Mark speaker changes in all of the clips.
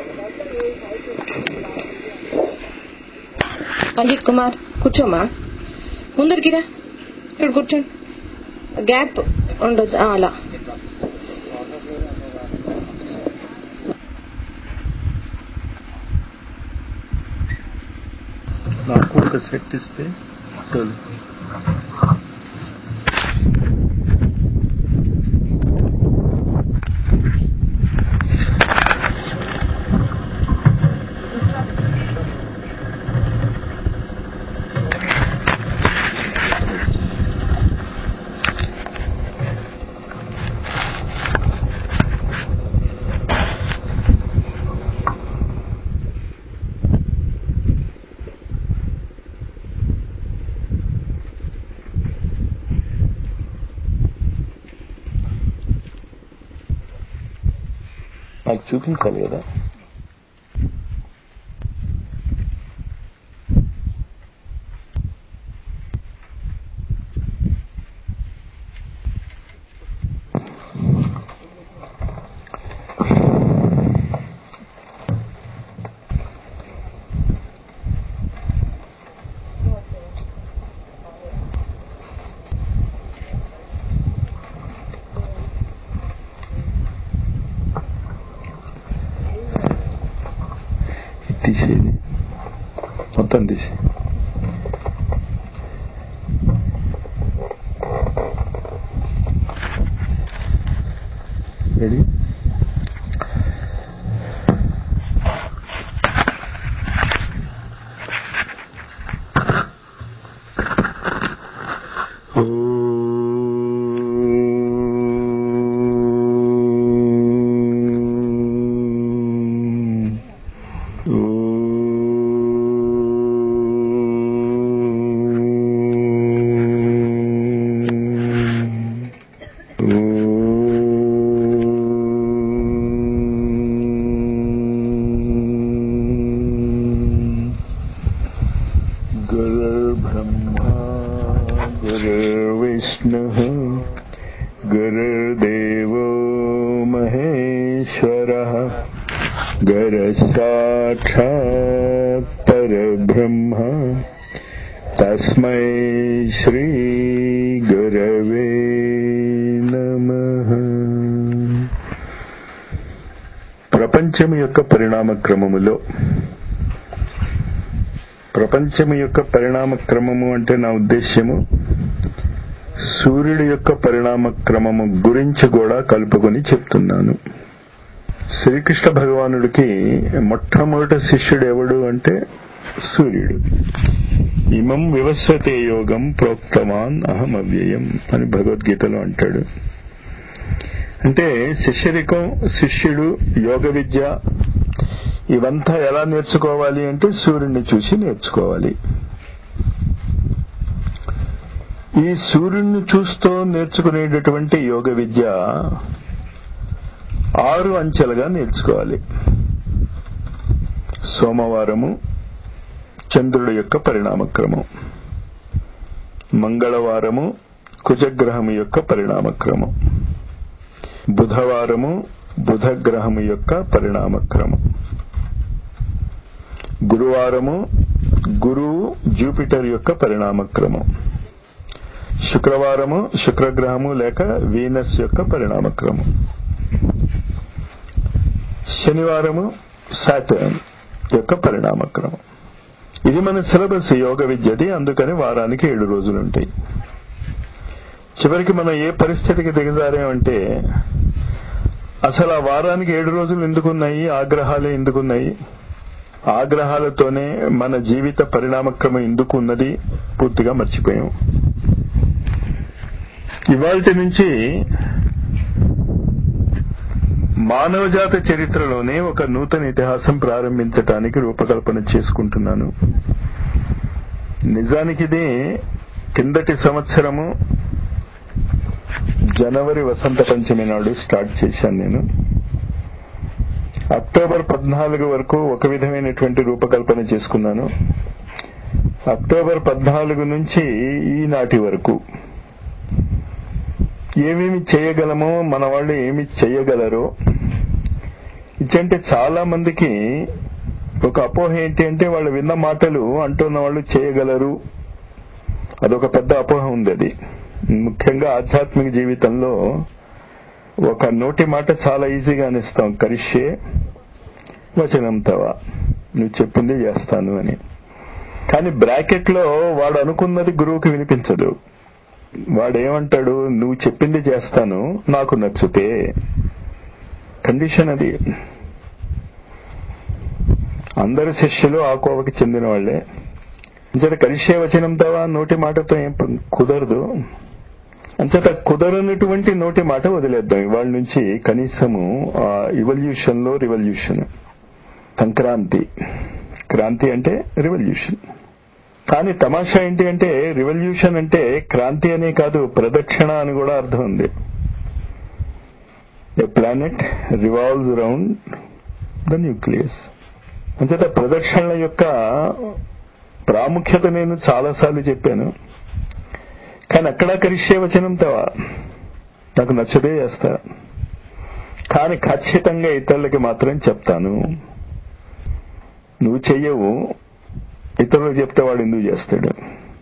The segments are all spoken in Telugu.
Speaker 1: అజిత్ కుమార్ కూర్చోమా ముందరికిరా ఇక్కడ కూర్చోండి గ్యాప్ ఉండదు ఆ, అలా
Speaker 2: నాకు ఒక సెట్ ఇస్తే చాలు నాకు చూపించాలి కదా ఇది తీసేది మొత్తం తీసి రెడీ गुरुर्ब्रह्मा गुरुर्विष्णुः गुरुर्देवो महेश्वरः गुरुसाक्षात् परब्रह्म तस्मै श्रीगुरवे नमः ప్రపంచం యొక్క పరిణామ క్రమములో ప్రపంచం యొక్క పరిణామ క్రమము అంటే నా ఉద్దేశ్యము సూర్యుడి యొక్క పరిణామ క్రమము గురించి కూడా కలుపుకొని చెప్తున్నాను శ్రీకృష్ణ భగవానుడికి మొట్టమొదటి శిష్యుడు ఎవడు అంటే సూర్యుడు ఇమం వివస్వతే యోగం ప్రోక్తవాన్ అహం అవ్యయం అని భగవద్గీతలో అంటాడు అంటే శిష్యరికం శిష్యుడు యోగ విద్య ఇవంతా ఎలా నేర్చుకోవాలి అంటే సూర్యుడిని చూసి నేర్చుకోవాలి ఈ సూర్యుడిని చూస్తూ నేర్చుకునేటటువంటి యోగ విద్య ఆరు అంచెలుగా నేర్చుకోవాలి సోమవారము చంద్రుడి యొక్క పరిణామక్రమం మంగళవారము కుజగ్రహము యొక్క పరిణామక్రమం బుధవారము బుధగ్రహము యొక్క పరిణామక్రమం గురువారము గురువు జూపిటర్ యొక్క పరిణామక్రమం శుక్రవారము శుక్రగ్రహము లేక వీనస్ యొక్క పరిణామక్రమం శనివారము సాటర్న్ యొక్క పరిణామక్రమం ఇది మన సిలబస్ యోగ విద్యది అందుకని వారానికి ఏడు రోజులు ఉంటాయి చివరికి మనం ఏ పరిస్థితికి దిగజారామంటే అసలు ఆ వారానికి ఏడు రోజులు ఎందుకున్నాయి ఆగ్రహాలే ఎందుకున్నాయి ఆగ్రహాలతోనే మన జీవిత పరిణామక్రమం ఎందుకు ఉన్నది పూర్తిగా మర్చిపోయాం ఇవాల్టి నుంచి మానవజాత చరిత్రలోనే ఒక నూతన ఇతిహాసం ప్రారంభించటానికి రూపకల్పన చేసుకుంటున్నాను నిజానికి ఇది కిందటి సంవత్సరము జనవరి వసంత పంచమి నాడు స్టార్ట్ చేశాను నేను అక్టోబర్ పద్నాలుగు వరకు ఒక విధమైనటువంటి రూపకల్పన చేసుకున్నాను అక్టోబర్ పద్నాలుగు నుంచి ఈనాటి వరకు ఏమేమి చేయగలమో మన వాళ్ళు ఏమి చేయగలరో ఇంకంటే చాలా మందికి ఒక అపోహ ఏంటి అంటే వాళ్ళు విన్న మాటలు అంటున్న వాళ్ళు చేయగలరు అదొక పెద్ద అపోహ ఉంది అది ముఖ్యంగా ఆధ్యాత్మిక జీవితంలో ఒక నోటి మాట చాలా ఈజీగా అనిస్తాం కరిష్యే వచనం తవా నువ్వు చెప్పింది చేస్తాను అని కానీ బ్రాకెట్ లో వాడు అనుకున్నది గురువుకి వినిపించదు వాడు ఏమంటాడు నువ్వు చెప్పింది చేస్తాను నాకు నచ్చితే కండిషన్ అది అందరు శిష్యులు ఆ కోవకి చెందిన వాళ్లే అంచేత కలిసే వచనం తవా నోటి మాటతో ఏం కుదరదు అంచేత కుదరనటువంటి నోటి మాట వదిలేద్దాం ఇవాళ నుంచి కనీసము ఆ ఇవల్యూషన్ లో రివల్యూషన్ సంక్రాంతి క్రాంతి అంటే రివల్యూషన్ కానీ తమాషా ఏంటి అంటే రివల్యూషన్ అంటే క్రాంతి అనే కాదు ప్రదక్షిణ అని కూడా అర్థం ఉంది a planet revolves around the nucleus అంచేత ప్రదక్షిణల యొక్క ప్రాముఖ్యత నేను చాలాసార్లు చెప్పాను కానీ అక్కడ కరిష్యే వచనం తవా నాకు నచ్చదే చేస్తా కానీ ఖచ్చితంగా ఇతరులకి మాత్రం చెప్తాను నువ్వు చెయ్యవు ఇతరులకు చెప్తే వాడు ఎందుకు చేస్తాడు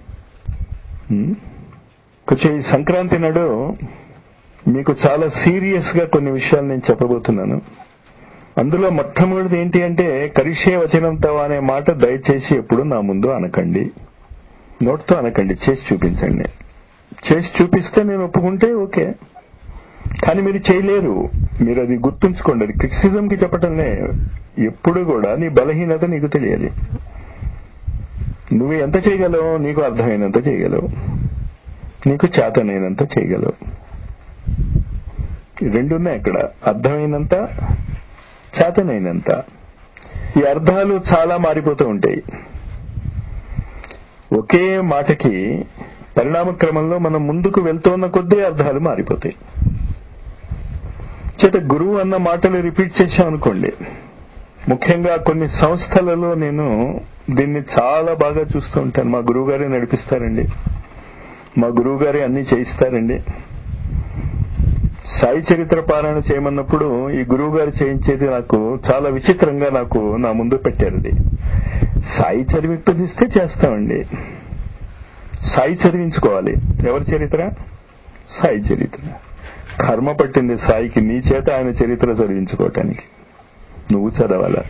Speaker 2: కొంచెం ఈ సంక్రాంతి నాడు మీకు చాలా సీరియస్ గా కొన్ని విషయాలు నేను చెప్పబోతున్నాను అందులో మొట్టమొదటిది ఏంటి అంటే కరిషే వచనం తవా అనే మాట దయచేసి ఎప్పుడు నా ముందు అనకండి నోట్తో అనకండి చేసి చూపించండి చేసి చూపిస్తే నేను ఒప్పుకుంటే ఓకే కానీ మీరు చేయలేరు మీరు అది గుర్తుంచుకోండి అది క్రిటిసిజంకి చెప్పటంలే ఎప్పుడు కూడా నీ బలహీనత నీకు తెలియాలి నువ్వు ఎంత చేయగలవు నీకు అర్థమైనంత చేయగలవు నీకు చేతనైనంత చేయగలవు రెండున్నాయి అక్కడ అర్థమైనంత చేతనైనంత ఈ అర్థాలు చాలా మారిపోతూ ఉంటాయి ఒకే మాటకి పరిణామ క్రమంలో మనం ముందుకు వెళ్తున్న కొద్దీ అర్థాలు మారిపోతాయి చేత గురువు అన్న మాటలు రిపీట్ చేశాం అనుకోండి ముఖ్యంగా కొన్ని సంస్థలలో నేను దీన్ని చాలా బాగా చూస్తూ ఉంటాను మా గురువు గారే నడిపిస్తారండి మా గురువు గారే అన్ని చేయిస్తారండి సాయి చరిత్ర పారాయణ చేయమన్నప్పుడు ఈ గురువు గారు చేయించేది నాకు చాలా విచిత్రంగా నాకు నా ముందు పెట్టారు అది సాయి చదివిప్పదిస్తే చేస్తామండి సాయి చదివించుకోవాలి ఎవరి చరిత్ర సాయి చరిత్ర కర్మ పట్టింది సాయికి నీ చేత ఆయన చరిత్ర చదివించుకోవటానికి నువ్వు చదవాలా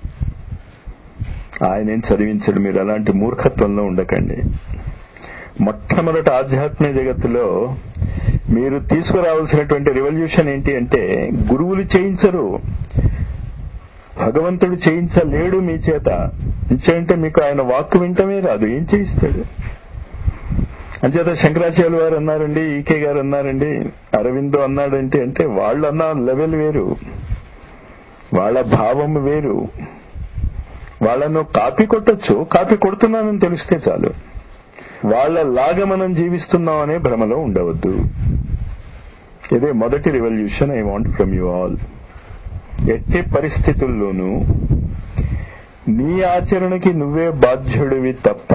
Speaker 2: ఆయన ఏం చదివించడు మీరు అలాంటి మూర్ఖత్వంలో ఉండకండి మొట్టమొదటి ఆధ్యాత్మిక జగత్తులో మీరు తీసుకురావాల్సినటువంటి రెవల్యూషన్ ఏంటి అంటే గురువులు చేయించరు భగవంతుడు చేయించలేడు మీ చేత ఇచ్చేంటే మీకు ఆయన వాక్కు వింటమే రాదు ఏం చేయిస్తాడు అంచేత శంకరాచార్యులు వారు అన్నారండి ఈకే గారు అన్నారండి అరవిందో అన్నాడంటే అంటే వాళ్ళు అన్న లెవెల్ వేరు వాళ్ళ భావం వేరు వాళ్ళను కాపీ కొట్టొచ్చు కాపీ కొడుతున్నానని తెలిస్తే చాలు వాళ్ళ లాగా మనం జీవిస్తున్నాం అనే భ్రమలో ఉండవద్దు ఇదే మొదటి revolution I want from you all ఎట్టి పరిస్థితుల్లోనూ నీ ఆచరణకి నువ్వే బాధ్యుడివి తప్ప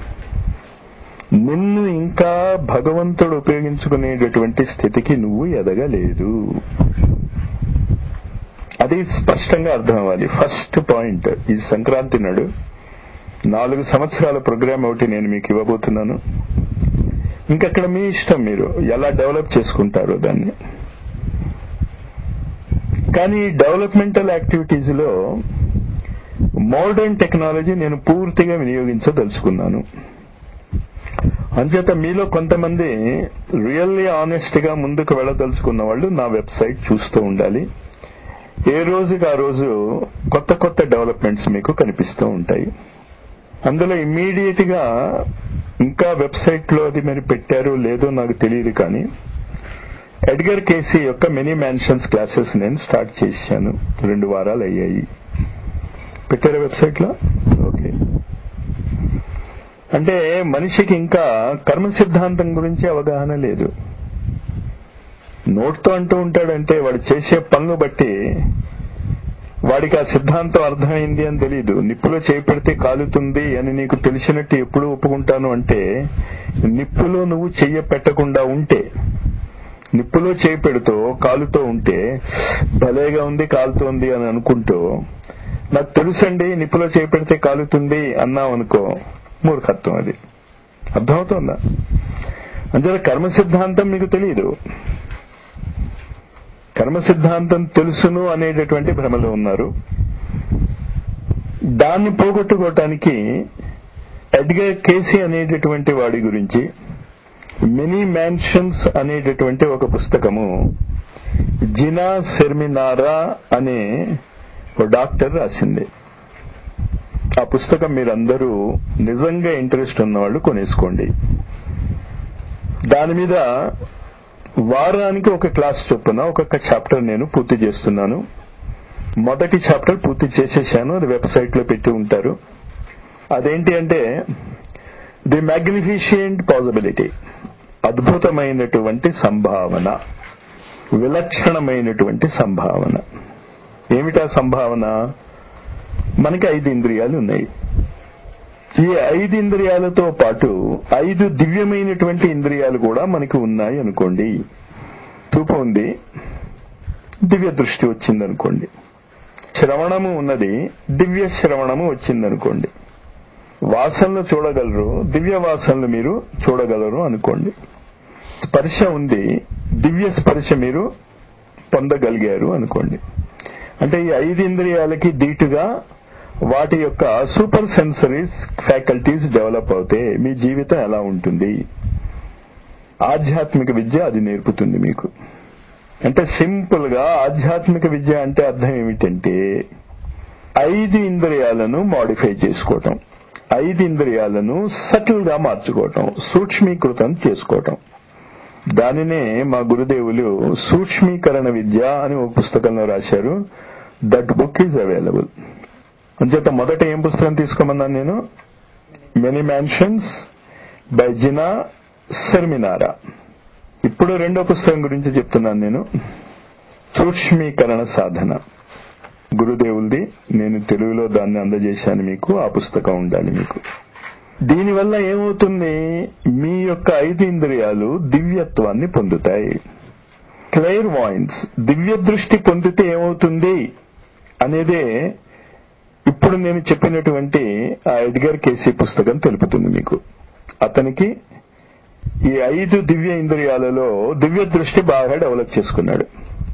Speaker 2: నిన్ను ఇంకా భగవంతుడు ఉపయోగించుకునేటటువంటి స్థితికి నువ్వు ఎదగలేదు అది స్పష్టంగా అర్థం అవ్వాలి ఫస్ట్ పాయింట్ ఈ సంక్రాంతి నాడు నాలుగు సంవత్సరాల ప్రోగ్రామ్ ఒకటి నేను మీకు ఇవ్వబోతున్నాను ఇంకక్కడ మీ ఇష్టం మీరు ఎలా డెవలప్ చేసుకుంటారో దాన్ని కానీ డెవలప్మెంటల్ యాక్టివిటీస్ లో మోడర్న్ టెక్నాలజీ నేను పూర్తిగా వినియోగించదలుచుకున్నాను అంచేత మీలో కొంతమంది రియల్లీ ఆనెస్ట్ గా ముందుకు వెళ్ళదలుచుకున్న వాళ్ళు నా వెబ్సైట్ చూస్తూ ఉండాలి ఏ రోజుకి ఆ రోజు కొత్త కొత్త డెవలప్మెంట్స్ మీకు కనిపిస్తూ ఉంటాయి అందులో ఇమ్మీడియట్ గా ఇంకా వెబ్సైట్ లో అది మీరు పెట్టారో లేదో నాకు తెలియదు కానీ ఎడ్గర్ కేసీ యొక్క మెనీ మ్యాన్షన్స్ క్లాసెస్ నేను స్టార్ట్ చేశాను రెండు వారాలు అయ్యాయి పెట్టారా వెబ్సైట్ లో ఓకే అంటే మనిషికి ఇంకా కర్మ సిద్ధాంతం గురించి అవగాహన లేదు నోట్తో అంటూ ఉంటాడంటే వాడు చేసే పనులు బట్టి వాడికి ఆ సిద్ధాంతం అర్థమైంది అని తెలియదు నిప్పులో చేయి పెడితే కాలుతుంది అని నీకు తెలిసినట్టు ఎప్పుడు ఒప్పుకుంటాను అంటే నిప్పులో నువ్వు చెయ్య పెట్టకుండా ఉంటే నిప్పులో చేయి పెడుతూ కాలుతో ఉంటే భలేగా ఉంది కాలుతోంది అని అనుకుంటూ నాకు తెలుసండి నిప్పులో చేయి పెడితే కాలుతుంది అన్నాం అనుకో మూర్ఖత్వం అది అర్థమవుతోందా అంటే కర్మ సిద్ధాంతం మీకు తెలియదు కర్మ సిద్ధాంతం తెలుసును అనేటటువంటి భ్రమలో ఉన్నారు దాన్ని పోగొట్టుకోవటానికి ఎడ్గర్ కేసీ అనేటటువంటి వాడి గురించి మినీ మ్యాన్షన్స్ అనేటటువంటి ఒక పుస్తకము జినా సెర్మినారా అనే ఒక డాక్టర్ రాసింది ఆ పుస్తకం మీరందరూ నిజంగా ఇంట్రెస్ట్ ఉన్నవాళ్ళు కొనేసుకోండి దాని మీద వారానికి ఒక క్లాస్ చొప్పున ఒక్కొక్క చాప్టర్ నేను పూర్తి చేస్తున్నాను మొదటి చాప్టర్ పూర్తి చేసేసాను అది వెబ్సైట్ లో పెట్టి ఉంటారు అదేంటి అంటే ది మ్యాగ్నిఫిషియంట్ పాసిబిలిటీ అద్భుతమైనటువంటి సంభావన విలక్షణమైనటువంటి సంభావన ఏమిటా సంభావన మనకి ఐదు ఇంద్రియాలు ఉన్నాయి ఈ ఐదు ఇంద్రియాలతో పాటు ఐదు దివ్యమైనటువంటి ఇంద్రియాలు కూడా మనకి ఉన్నాయి అనుకోండి చూపు ఉంది దివ్య దృష్టి వచ్చిందనుకోండి శ్రవణము ఉన్నది దివ్య శ్రవణము వచ్చిందనుకోండి వాసనలు చూడగలరు దివ్య వాసనలు మీరు చూడగలరు అనుకోండి స్పర్శ ఉంది దివ్య స్పర్శ మీరు పొందగలిగారు అనుకోండి అంటే ఈ ఐదు ఇంద్రియాలకి దీటుగా వాటి యొక్క సూపర్ సెన్సరీస్ ఫ్యాకల్టీస్ డెవలప్ అవుతే మీ జీవితం ఎలా ఉంటుంది ఆధ్యాత్మిక విద్య అది నేర్పుతుంది మీకు అంటే సింపుల్ గా ఆధ్యాత్మిక విద్య అంటే అర్థం ఏమిటంటే ఐదు ఇంద్రియాలను మాడిఫై చేసుకోవటం ఐదు ఇంద్రియాలను సటిల్ గా మార్చుకోవటం సూక్ష్మీకృతం చేసుకోవటం దానినే మా గురుదేవులు సూక్ష్మీకరణ విద్య అని ఒక పుస్తకంలో రాశారు దట్ బుక్ ఈజ్ అవైలబుల్ అంచేత మొదట ఏం పుస్తకం తీసుకోమన్నాను నేను many mansions by Gina Cerminara ఇప్పుడు రెండో పుస్తకం గురించి చెప్తున్నాను నేను సూక్ష్మీకరణ సాధన గురుదేవులది నేను తెలుగులో దాన్ని అందజేశాను మీకు ఆ పుస్తకం ఉండాలి మీకు దీనివల్ల ఏమవుతుంది మీ యొక్క ఐదు ఇంద్రియాలు దివ్యత్వాన్ని పొందుతాయి క్లైర్ వాయిన్స్ దివ్య దృష్టి పొందితే ఏమవుతుంది అనేదే ఇప్పుడు నేను చెప్పినటువంటి ఆ ఎడ్గర్ కేసీ పుస్తకం తెలుపుతుంది మీకు అతనికి ఈ ఐదు దివ్య ఇంద్రియాలలో దివ్య దృష్టి బాగా డెవలప్ చేసుకున్నాడు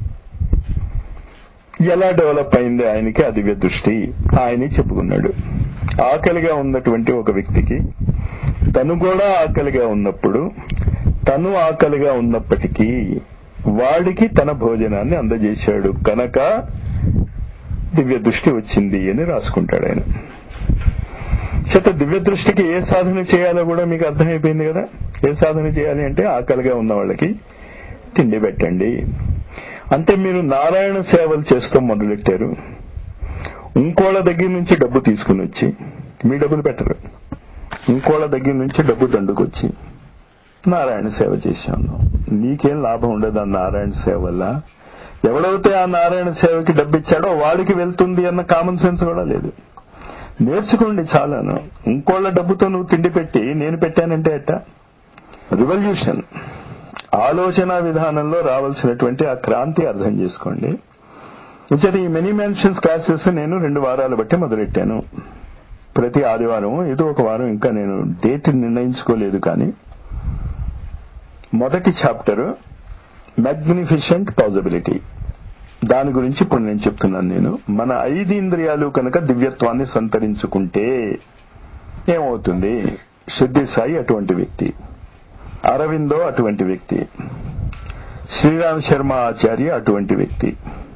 Speaker 2: ఎలా డెవలప్ అయింది ఆయనకి ఆ దివ్య దృష్టి ఆయన చెప్పుకున్నాడు ఆకలిగా ఉన్నటువంటి ఒక వ్యక్తికి తను కూడా ఆకలిగా ఉన్నప్పుడు తను ఆకలిగా ఉన్నప్పటికీ వాడికి తన భోజనాన్ని అందజేశాడు కనుక దివ్య దృష్టి వచ్చింది అని రాసుకుంటాడు ఆయన చేత దివ్య దృష్టికి ఏ సాధన చేయాలో కూడా మీకు అర్థమైపోయింది కదా ఏ సాధన చేయాలి అంటే ఆకలిగా ఉన్న వాళ్ళకి తిండి పెట్టండి అంటే మీరు నారాయణ సేవలు చేస్తూ మొదలెట్టారు ఇంకోళ్ళ దగ్గర నుంచి డబ్బు తీసుకుని వచ్చి మీ డబ్బులు పెట్టరు ఇంకోళ్ళ దగ్గర నుంచి డబ్బు దండుకొచ్చి నారాయణ సేవ చేశాను నీకేం లాభం ఉండదు ఆ నారాయణ సేవ వల్ల ఎవడైతే ఆ నారాయణ సేవకి డబ్బు ఇచ్చాడో వాడికి వెళ్తుంది అన్న కామన్ సెన్స్ కూడా లేదు నేర్చుకోండి చాలాను ఇంకోళ్ళ డబ్బుతో నువ్వు తిండి పెట్టి నేను పెట్టానంటే ఎట్ట రివల్యూషన్ ఆలోచన విధానంలో రావాల్సినటువంటి ఆ క్రాంతి అర్థం చేసుకోండి ఇచ్చట ఈ మెనీ మెన్షన్స్ క్లాసెస్ నేను రెండు వారాలు బట్టి మొదలెట్టాను ప్రతి ఆదివారం ఏదో ఒక వారం ఇంకా నేను డేట్ నిర్ణయించుకోలేదు కానీ మొదటి చాప్టర్ మ్యాగ్నిఫిషెంట్ పాజిబిలిటీ దాని గురించి ఇప్పుడు నేను చెప్తున్నాను నేను మన ఐదు ఇంద్రియాలు కనుక దివ్యత్వాన్ని సంతరించుకుంటే ఏమవుతుంది సిద్ధి సాయి అటువంటి వ్యక్తి అరవిందో అటువంటి వ్యక్తి శ్రీరామ్ శర్మ ఆచార్య అటువంటి వ్యక్తి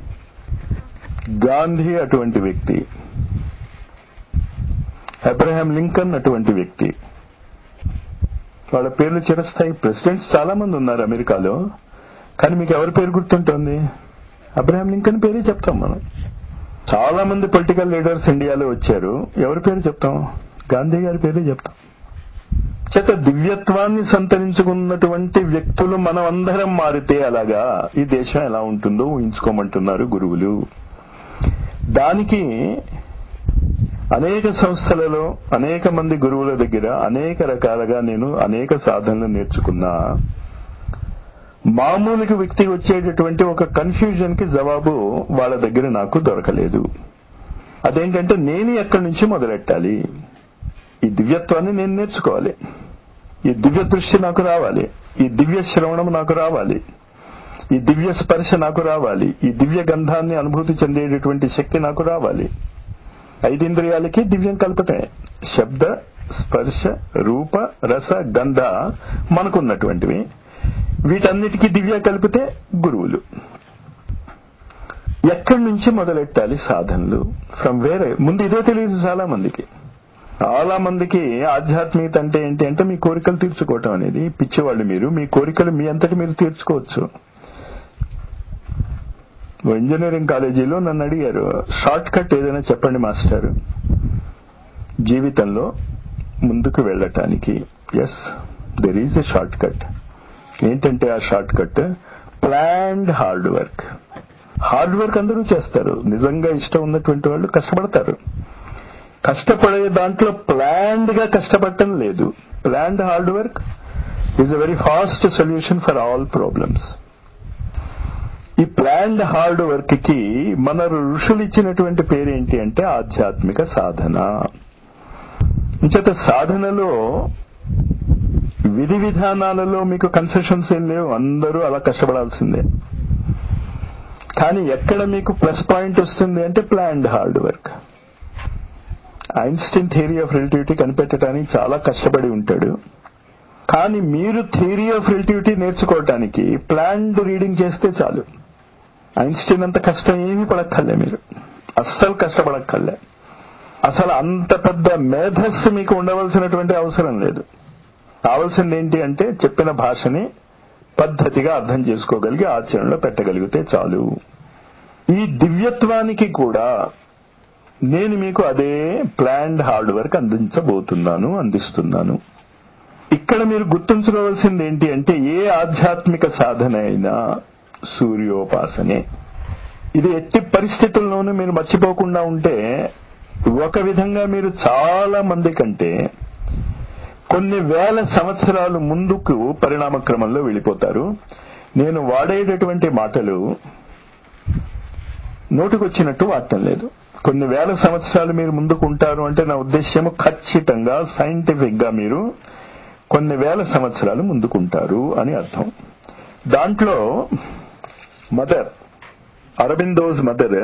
Speaker 2: గాంధీ అటువంటి వ్యక్తి అబ్రహాం లింకన్ అటువంటి వ్యక్తి వాళ్ళ పేర్లు చిరస్థాయి ప్రెసిడెంట్స్ చాలా మంది ఉన్నారు అమెరికాలో కానీ మీకు ఎవరి పేరు గుర్తుంటుంది అబ్రహాం లింకన్ పేరే చెప్తాం మనం చాలా మంది పొలిటికల్ లీడర్స్ ఇండియాలో వచ్చారు ఎవరి పేరు చెప్తాం గాంధీ గారి పేరే చెప్తాం చేత దివ్యత్వాన్ని సంతరించుకున్నటువంటి వ్యక్తులు మనం అందరం మారితే అలాగా ఈ దేశం ఎలా ఉంటుందో ఊహించుకోమంటున్నారు గురువులు దానికి అనేక సంస్థలలో అనేక మంది గురువుల దగ్గర అనేక రకాలుగా నేను అనేక సాధనలు నేర్చుకున్నా మామూలుగా వ్యక్తికి వచ్చేటటువంటి ఒక కన్ఫ్యూజన్ కి జవాబు వాళ్ళ దగ్గర నాకు దొరకలేదు అదేంటంటే నేను ఎక్కడి నుంచి మొదలెట్టాలి ఈ దివ్యత్వాన్ని నేను నేర్చుకోవాలి ఈ దివ్య దృష్టి నాకు రావాలి ఈ దివ్య శ్రవణం నాకు రావాలి ఈ దివ్య స్పర్శ నాకు రావాలి ఈ దివ్య గంధాన్ని అనుభూతి చెందేటటువంటి శక్తి నాకు రావాలి ఐదింద్రియాలకి దివ్యం కల్పటమే శబ్ద స్పర్శ రూప రస గంధ మనకున్నటువంటివి వీటన్నిటికీ దివ్య కలిపితే గురువులు ఎక్కడి నుంచి మొదలెట్టాలి సాధనలు ఫ్రమ్ వేరే ముందు ఇదే తెలియదు చాలా మందికి చాలా మందికి ఆధ్యాత్మికత అంటే ఏంటి అంటే మీ కోరికలు తీర్చుకోవటం అనేది పిచ్చివాళ్ళు మీరు మీ కోరికలు మీ అంతటి మీరు తీర్చుకోవచ్చు ఇంజనీరింగ్ కాలేజీలో నన్ను అడిగారు షార్ట్ కట్ ఏదైనా చెప్పండి మాస్టర్ జీవితంలో ముందుకు వెళ్ళటానికి yes there is a short cut ఏంటంటే ఆ short cut planned hard work hard work అందరూ చేస్తారు నిజంగా ఇష్టం ఉన్నటువంటి వాళ్ళు కష్టపడతారు కష్టపడే దాంట్లో ప్లాన్డ్ గా కష్టపడటం లేదు planned hard work is a very fast solution for all problems ఈ ప్లాన్డ్ హార్డ్ వర్క్ కి మన ఋషులు ఇచ్చినటువంటి పేరేంటి అంటే ఆధ్యాత్మిక సాధన ఇంచేత సాధనలో విధి విధానాలలో మీకు కన్సెషన్స్ ఏం లేవు అందరూ అలా కష్టపడాల్సిందే కానీ ఎక్కడ మీకు ప్లస్ పాయింట్ వస్తుంది అంటే planned hard work Einstein theory of relativity కనిపెట్టడానికి చాలా కష్టపడి ఉంటాడు కానీ మీరు థియరీ ఆఫ్ రిలేటివిటీ నేర్చుకోవటానికి ప్లాన్డ్ రీడింగ్ చేస్తే చాలు ఐన్స్టీన్ అంత కష్టం ఏమీ పడక్కర్లే మీరు అస్సలు కష్టపడక్కర్లే అసలు అంత పెద్ద మేధస్సు మీకు ఉండవలసినటువంటి అవసరం లేదు కావలసింది ఏంటి అంటే చెప్పిన భాషని పద్ధతిగా అర్థం చేసుకోగలిగి ఆచరణలో పెట్టగలిగితే చాలు ఈ దివ్యత్వానికి కూడా నేను మీకు అదే ప్లాన్డ్ హార్డ్ వర్క్ అందించబోతున్నాను అందిస్తున్నాను ఇక్కడ మీరు గుర్తుంచుకోవాల్సింది ఏంటి అంటే ఏ ఆధ్యాత్మిక సాధన అయినా సూర్యోపాసనే ఇది ఎట్టి పరిస్థితుల్లోనూ మీరు మర్చిపోకుండా ఉంటే ఒక విధంగా మీరు చాలా మంది కంటే కొన్ని వేల సంవత్సరాలు ముందుకు పరిణామ క్రమంలో వెళ్ళిపోతారు నేను వాడేటటువంటి మాటలు నోటికొచ్చినట్టు వాడటం లేదు కొన్ని వేల సంవత్సరాలు మీరు ముందుకు ఉంటారు అంటే నా ఉద్దేశ్యము ఖచ్చితంగా సైంటిఫిక్ గా మీరు కొన్ని వేల సంవత్సరాలు ముందుకుంటారు అని అర్థం దాంట్లో మదర్ అరబిందోస్ మదర్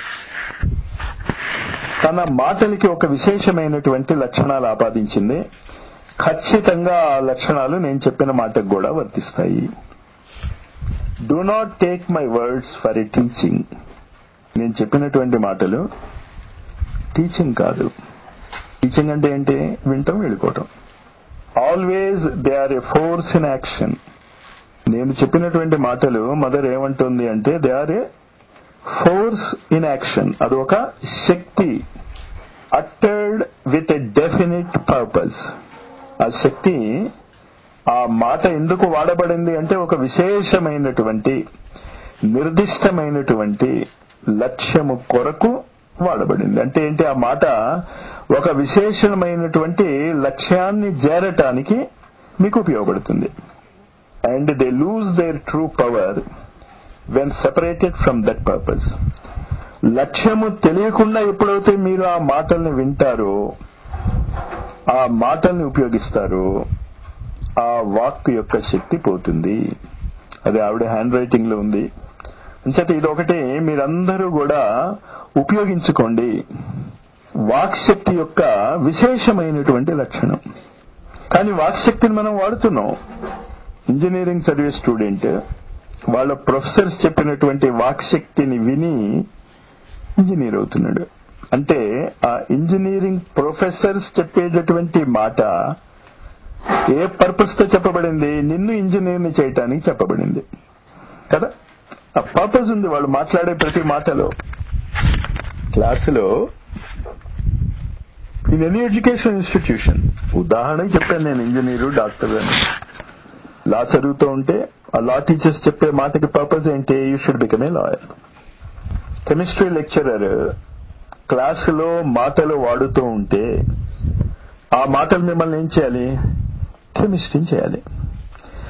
Speaker 2: తన మాటలకి ఒక విశేషమైనటువంటి లక్షణాలు ఆపాదించింది ఖచ్చితంగా ఆ లక్షణాలు నేను చెప్పిన మాటకు కూడా వర్తిస్తాయి do not take my words for a teaching నేను చెప్పినటువంటి మాటలు టీచింగ్ కాదు టీచింగ్ అంటే ఏంటి వింటాం వెళ్ళిపోవటం always they are a force in action నేను చెప్పినటువంటి మాటలు మదర్ ఏమంటుంది అంటే they are a force in action అది ఒక శక్తి uttered with a definite purpose ఆ శక్తి ఆ మాట ఎందుకు వాడబడింది అంటే ఒక విశేషమైనటువంటి నిర్దిష్టమైనటువంటి లక్ష్యము కొరకు వాడబడింది అంటే ఏంటి ఆ మాట ఒక విశేషమైనటువంటి లక్ష్యాన్ని చేరటానికి మీకు ఉపయోగపడుతుంది and they lose their true power when separated from that purpose లక్ష్యము తెలియకుండా ఎప్పుడైతే మీరు ఆ మాటల్ని వింటారో ఆ మాటల్ని ఉపయోగిస్తారు ఆ వాక్ యొక్క శక్తి పోతుంది అది ఆవిడ హ్యాండ్ రైటింగ్ లో ఉంది అంచేత ఇది ఒకటి మీరందరూ కూడా ఉపయోగించుకోండి వాక్ శక్తి యొక్క విశేషమైనటువంటి లక్షణం కానీ వాక్ శక్తిని మనం వాడుతున్నాం ఇంజనీరింగ్ చదివే స్టూడెంట్ వాళ్ళ ప్రొఫెసర్స్ చెప్పినటువంటి వాక్ శక్తిని విని ఇంజనీర్ అవుతున్నాడు అంటే ఆ ఇంజనీరింగ్ ప్రొఫెసర్స్ చెప్పేటటువంటి మాట ఏ పర్పస్ తో చెప్పబడింది నిన్ను ఇంజనీర్ని చేయటానికి చెప్పబడింది కదా ఆ పర్పస్ ఉంది వాళ్ళు మాట్లాడే ప్రతి మాటలో క్లాసులో ఇన్ ఎనీ ఎడ్యుకేషన్ ఇన్స్టిట్యూషన్ ఉదాహరణకి చెప్పాను నేను ఇంజనీరు డాక్టర్ అని లా చదువుతూ ఉంటే ఆ లా టీచర్స్ చెప్పే మాటకి పర్పస్ ఏంటి you should become a lawyer chemistry lecturer క్లాసులో మాటలు వాడుతూ ఉంటే ఆ మాటలు మిమ్మల్ని ఏం చేయాలి కెమిస్ట్రీని చేయాలి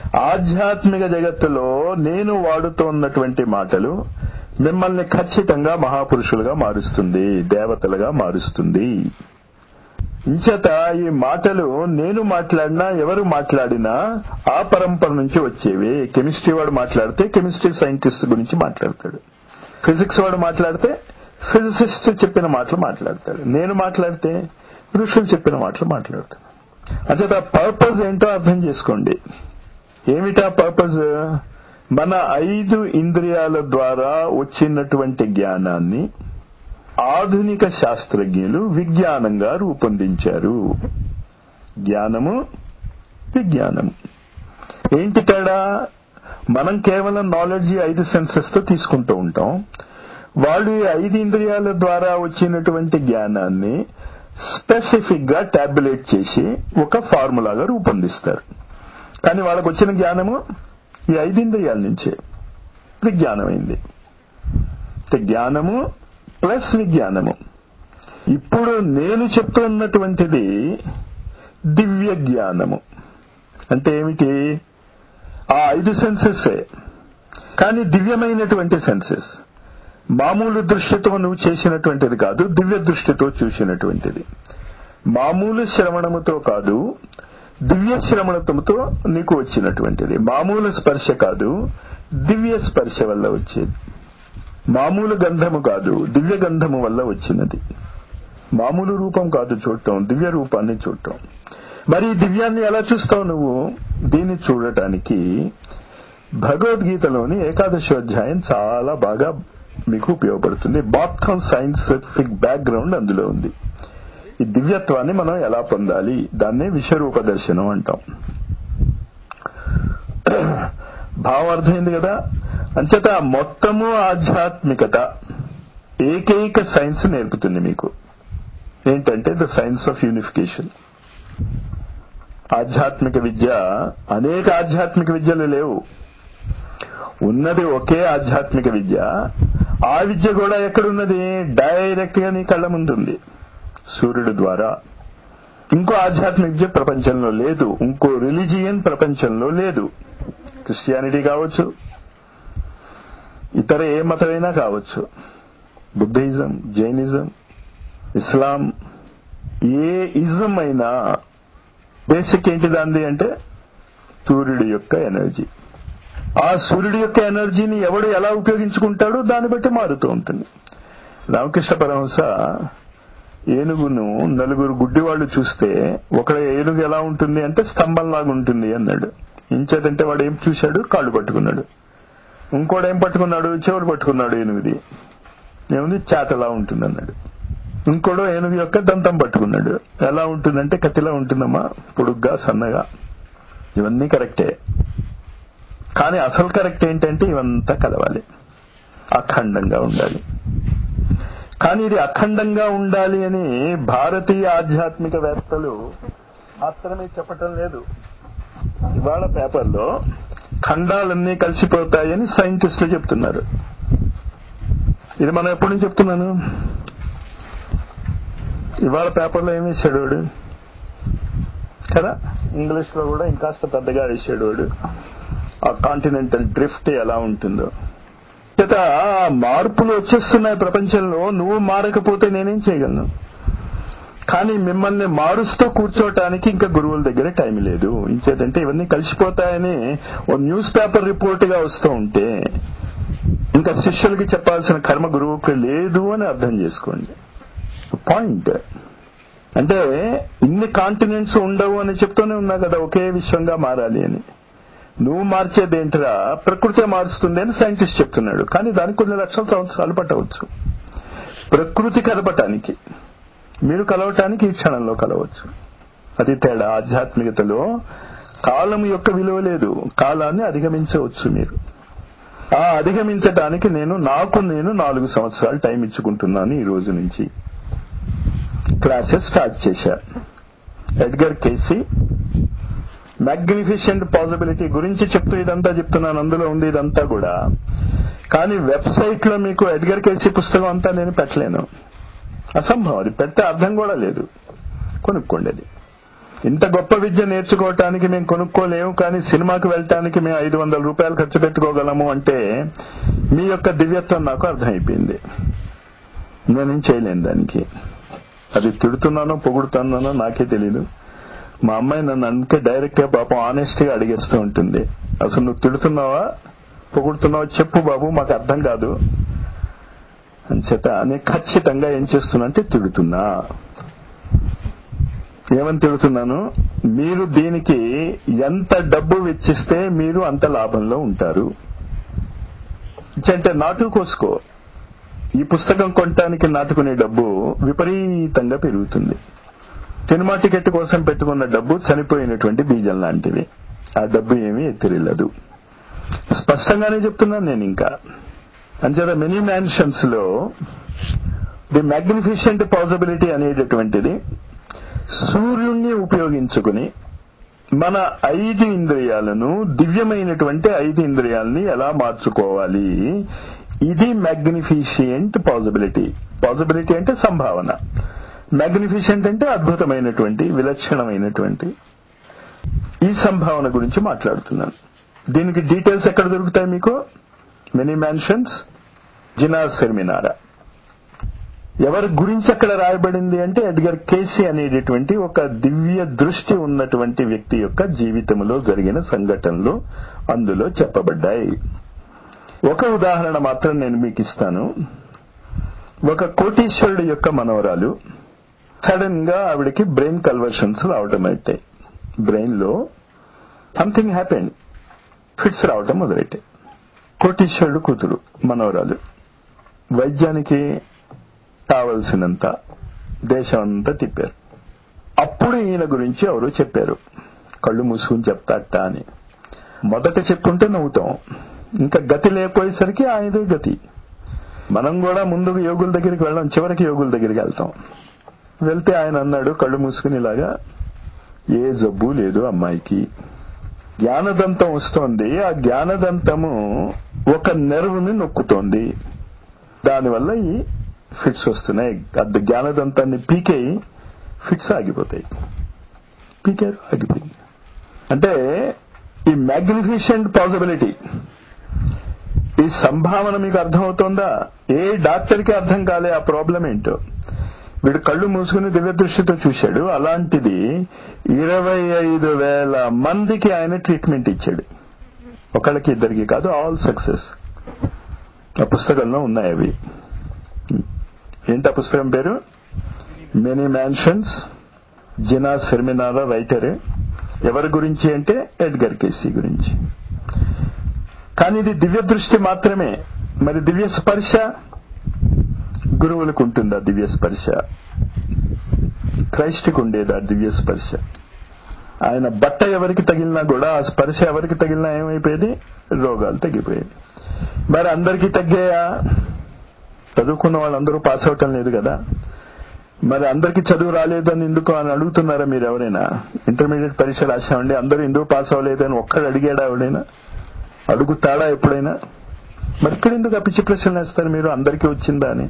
Speaker 2: ఆధ్యాత్మిక జగత్తులో నేను వాడుతున్నటువంటి మాటలు మిమ్మల్ని ఖచ్చితంగా మహాపురుషులుగా మారుస్తుంది దేవతలుగా మారుస్తుంది ఇంచేత ఈ మాటలు నేను మాట్లాడినా ఎవరు మాట్లాడినా ఆ పరంపర నుంచి వచ్చేవి కెమిస్ట్రీ వాడు మాట్లాడితే కెమిస్ట్రీ సైంటిస్ట్ గురించి మాట్లాడతాడు ఫిజిక్స్ వాడు మాట్లాడితే ఫిజిసిస్ట్ చెప్పిన మాటలు మాట్లాడతాడు నేను మాట్లాడితే ఋషులు చెప్పిన మాటలు మాట్లాడతాడు అంచేత పర్పస్ ఏంటో అర్థం చేసుకోండి ఏమిటా పర్పస్ మన ఐదు ఇంద్రియాల ద్వారా వచ్చినటువంటి జ్ఞానాన్ని ఆధునిక శాస్త్రజ్ఞులు విజ్ఞానంగా రూపొందించారు జ్ఞానము విజ్ఞానము ఏంటి తేడా మనం కేవలం నాలెడ్జ్ ఐదు సెన్సెస్ తో తీసుకుంటూ ఉంటాం వాళ్ళు ఈ ఐదు ఇంద్రియాల ద్వారా వచ్చినటువంటి జ్ఞానాన్ని స్పెసిఫిక్ గా టాబ్యులేట్ చేసి ఒక ఫార్ములాగా రూపొందిస్తారు కానీ వాళ్ళకు వచ్చిన జ్ఞానము ఈ ఐదు ఇంద్రియాల నుంచే విజ్ఞానమైంది జ్ఞానము ప్లస్ విజ్ఞానము ఇప్పుడు నేను చెప్తున్నటువంటిది దివ్య జ్ఞానము అంటే ఏమిటి ఆ ఐదు సెన్సెస్ కానీ దివ్యమైనటువంటి సెన్సెస్ మామూలు దృష్టితో నువ్వు చేసినటువంటిది కాదు దివ్య దృష్టితో చూసినటువంటిది మామూలు శ్రవణముతో కాదు దివ్య శ్రవణతంతో నీకు వచ్చినటువంటిది మామూలు స్పర్శ కాదు దివ్య స్పర్శ వల్ల వచ్చేది మామూలు గంధము కాదు దివ్య గంధము వల్ల వచ్చినది మామూలు రూపం కాదు చూడటం దివ్య రూపాన్ని చూడటం మరి ఈ దివ్యాన్ని ఎలా చూస్తావు నువ్వు దీన్ని చూడటానికి భగవద్గీతలోని ఏకాదశోధ్యాయం చాలా బాగా మీకు ఉపయోగపడుతుంది బాత్కాన్ సైంటిఫిక్ బ్యాక్గ్రౌండ్ అందులో ఉంది ఈ దివ్యత్వాన్ని మనం ఎలా పొందాలి దాన్నే విశ్వరూప దర్శనం అంటాం భావం అర్థమైంది కదా అంచేత మొత్తము ఆధ్యాత్మికత ఏకైక సైన్స్ నేర్పుతుంది మీకు ఏంటంటే ద సైన్స్ ఆఫ్ యూనిఫికేషన్ ఆధ్యాత్మిక విద్య అనేక ఆధ్యాత్మిక విద్యలు లేవు ఉన్నది ఒకే ఆధ్యాత్మిక విద్య ఆ విద్య కూడా ఎక్కడున్నది డైరెక్ట్ గా నీ కళ్ళ ముందుంది సూర్యుడు ద్వారా ఇంకో ఆధ్యాత్మిక విద్య ప్రపంచంలో లేదు ఇంకో రిలీజియన్ ప్రపంచంలో లేదు క్రిస్టియానిటీ కావచ్చు ఇతర ఏ మతమైనా కావచ్చు బుద్ధిజం జైనిజం ఇస్లాం ఏ ఇజం అయినా బేసిక్ ఏంటి దాంది అంటే సూర్యుడి యొక్క ఎనర్జీ ఆ సూర్యుడి యొక్క ఎనర్జీని ఎవడు ఎలా ఉపయోగించుకుంటాడో దాన్ని బట్టి మారుతూ ఉంటుంది రామకృష్ణ పరమహంస ఏనుగును నలుగురు గుడ్డి వాళ్ళు చూస్తే ఒక ఏనుగు ఎలా ఉంటుంది అంటే స్తంభంలాగా ఉంటుంది అన్నాడు ఇంచేదంటే వాడు ఏం చూశాడు కాళ్ళు పట్టుకున్నాడు ఇంకోడు ఏం పట్టుకున్నాడు చెవులు పట్టుకున్నాడు ఏనుగుది ఏముంది చేతలా ఉంటుంది అన్నాడు ఇంకోడు ఏనుగు యొక్క దంతం పట్టుకున్నాడు ఎలా ఉంటుందంటే కత్తిలా ఉంటుందమ్మా పొడుగ్గా సన్నగా ఇవన్నీ కరెక్టే కానీ అసలు కరెక్ట్ ఏంటంటే ఇవంతా కలవాలి అఖండంగా ఉండాలి కానీ ఇది అఖండంగా ఉండాలి అని భారతీయ ఆధ్యాత్మిక వేత్తలు మాత్రమే చెప్పటం లేదు ఇవాళ పేపర్లో ఖండాలన్నీ కలిసిపోతాయని సైంటిస్టులు చెప్తున్నారు ఇది మనం ఎప్పటి నుంచి చెప్తున్నాను ఇవాళ పేపర్లో ఏమి వేసాడు వాడు కదా ఇంగ్లీష్ లో కూడా ఇంకాస్త పెద్దగా వేసాడు వాడు ఆ కాంటినెంటల్ డ్రిఫ్ట్ ఎలా ఉంటుందో చేత మార్పులు వచ్చేస్తున్నాయి ప్రపంచంలో నువ్వు మారకపోతే నేనేం చేయగలను కానీ మిమ్మల్ని మారుస్తూ కూర్చోవటానికి ఇంకా గురువుల దగ్గర టైం లేదు ఇంచేతంటే ఇవన్నీ కలిసిపోతాయని ఓ న్యూస్ పేపర్ రిపోర్ట్ గా వస్తూ ఉంటే ఇంకా శిష్యులకి చెప్పాల్సిన కర్మ గురువుకి లేదు అని అర్థం చేసుకోండి పాయింట్ అంటే ఇన్ని కాంటినెంట్స్ ఉండవు అని చెప్తూనే ఉన్నా కదా ఒకే విశ్వంగా మారాలి అని నువ్వు మార్చేది ఏంటిరా ప్రకృతి మారుస్తుంది అని సైంటిస్ట్ చెప్తున్నాడు కానీ దానికి కొన్ని లక్షల సంవత్సరాలు పట్టవచ్చు ప్రకృతి కలపటానికి మీరు కలవటానికి ఈ క్షణంలో కలవచ్చు అది తేడా ఆధ్యాత్మికతలో కాలం యొక్క విలువ లేదు కాలాన్ని అధిగమించవచ్చు మీరు ఆ అధిగమించటానికి నేను నాకు నేను నాలుగు సంవత్సరాలు టైం ఇచ్చుకుంటున్నాను ఈ రోజు నుంచి క్లాసెస్ స్టార్ట్ చేశా ఎడ్గర్ కేసీ మ్యాగ్నిఫిషెంట్ పాసిబిలిటీ గురించి చెప్తూ ఇదంతా చెప్తున్నాను అందులో ఉంది ఇదంతా కూడా కానీ వెబ్సైట్ లో మీకు ఎడ్గర్ కేసీ పుస్తకం అంతా నేను పెట్టలేను అసంభవం అది పెడితే అర్థం కూడా లేదు కొనుక్కోండి అది ఇంత గొప్ప విద్య నేర్చుకోవటానికి మేము కొనుక్కోలేము కానీ సినిమాకి వెళ్ళటానికి మేము ఐదు వందల రూపాయలు ఖర్చు పెట్టుకోగలము అంటే మీ యొక్క దివ్యత్వం నాకు అర్థమైపోయింది నేనేం చేయలేను దానికి అది తిడుతున్నానో పొగుడుతున్నానో నాకే తెలీదు మా అమ్మాయి నన్ను అందుకే డైరెక్ట్ గా పాపం ఆనెస్ట్ గా అడిగేస్తూ ఉంటుంది అసలు నువ్వు తిడుతున్నావా పొగుడుతున్నావా చెప్పు బాబు మాకు అర్థం కాదు అని చేత నేను ఖచ్చితంగా ఏం చేస్తున్నా అంటే తిడుతున్నా ఏమని తిడుతున్నాను మీరు దీనికి ఎంత డబ్బు వెచ్చిస్తే మీరు అంత లాభంలో ఉంటారు అంటే నాటు కోసుకో ఈ పుస్తకం కొనటానికి నాటుకునే డబ్బు విపరీతంగా పెరుగుతుంది సినిమా టికెట్ కోసం పెట్టుకున్న డబ్బు చనిపోయినటువంటి బీజం లాంటిది ఆ డబ్బు ఏమీ ఎత్తిరిల్లదు స్పష్టంగానే చెప్తున్నాను నేను ఇంకా అంచేత మెనీ మ్యాన్షన్స్ లో ది మ్యాగ్నిఫిషెంట్ పాసిబిలిటీ అనేటటువంటిది సూర్యుణ్ణి ఉపయోగించుకుని మన ఐదు ఇంద్రియాలను దివ్యమైనటువంటి ఐదు ఇంద్రియాలని ఎలా మార్చుకోవాలి ఇది మ్యాగ్నిఫిషియంట్ పాసిబిలిటీ పాసిబిలిటీ అంటే సంభావన మ్యాగ్నిఫిషెంట్ అంటే అద్భుతమైనటువంటి విలక్షణమైనటువంటి ఈ సంభావన గురించి మాట్లాడుతున్నాను దీనికి డీటెయిల్స్ ఎక్కడ దొరుకుతాయి మీకు మెనీ మ్యాన్షన్స్ జినా సెర్మినారా ఎవరి గురించి అక్కడ రాయబడింది అంటే ఎడ్గర్ కేసీ అనేటటువంటి ఒక దివ్య దృష్టి ఉన్నటువంటి వ్యక్తి యొక్క జీవితంలో జరిగిన సంఘటనలు అందులో చెప్పబడ్డాయి ఒక ఉదాహరణ మాత్రం నేను మీకు ఇస్తాను ఒక కోటీశ్వరుడు యొక్క మనవరాలు సడన్ గా ఆవిడకి బ్రెయిన్ కన్వర్షన్స్ రావటం అయితే బ్రెయిన్ లో సంథింగ్ హ్యాపెండ్ ఫిట్స్ రావటం మొదలెట్టాయి కోటీశ్వరుడు కూతురు మనవరాలు వైద్యానికి కావలసినంత దేశం అంతా తిప్పారు అప్పుడు ఈయన గురించి ఎవరు చెప్పారు కళ్ళు మూసుకుని చెప్తాట అని మొదట చెప్పుంటే నవ్వుతాం ఇంకా గతి లేకపోయేసరికి ఆయనదే గతి మనం కూడా ముందుకు యోగుల దగ్గరికి వెళ్ళాం చివరికి యోగుల దగ్గరికి వెళ్తాం వెళ్తే ఆయన అన్నాడు కళ్ళు మూసుకుని ఇలాగా ఏ జబ్బు లేదు అమ్మాయికి జ్ఞానదంతం వస్తోంది ఆ జ్ఞానదంతము ఒక నెర్వ్ని నొక్కుతోంది దానివల్ల ఈ ఫిట్స్ వస్తున్నాయి అది జ్ఞానదంతాన్ని పీకే ఫిట్స్ ఆగిపోతాయి పీకారు ఆగిపోయింది అంటే ఈ మ్యాగ్నిఫిషెంట్ పాసిబిలిటీ ఈ సంభావన మీకు అర్థమవుతోందా ఏ డాక్టర్కి అర్థం కాలే ఆ ప్రాబ్లం ఏంటో వీడు కళ్ళు మూసుకుని దివ్య దృష్టితో చూశాడు అలాంటిది ఇరవై ఐదు వేల మందికి ఆయన ట్రీట్మెంట్ ఇచ్చాడు ఒకళ్ళకి ఇద్దరికి కాదు ఆల్ సక్సెస్ ఆ పుస్తకంలో ఉన్నాయి అవి ఏంటి ఆ పుస్తకం పేరు many mansions Gina Cerminara writer ఎవరి గురించి అంటే ఎడ్గర్ కేసీ గురించి కానీ ఇది దివ్య దృష్టి మాత్రమే మరి దివ్య స్పర్శ గురువులకు ఉంటుందా దివ్య స్పర్శ క్రైస్ట్కి ఉండేదా దివ్య స్పర్శ ఆయన బట్ట ఎవరికి తగిలినా కూడా ఆ స్పర్శ ఎవరికి తగిలినా ఏమైపోయేది రోగాలు తగ్గిపోయేది మరి అందరికీ తగ్గాయా చదువుకున్న వాళ్ళందరూ పాస్ అవటం లేదు కదా మరి అందరికీ చదువు రాలేదని ఎందుకు అని అడుగుతున్నారా మీరు ఎవరైనా ఇంటర్మీడియట్ పరీక్ష రాశామండి అందరూ ఎందుకు పాస్ అవ్వలేదని ఒక్కడు అడిగాడా ఎవడైనా అడుగుతాడా ఎప్పుడైనా మరి ఇక్కడ ఎందుకు ఆ పిచ్చి ప్రశ్నలు వేస్తారు మీరు అందరికీ వచ్చిందా అని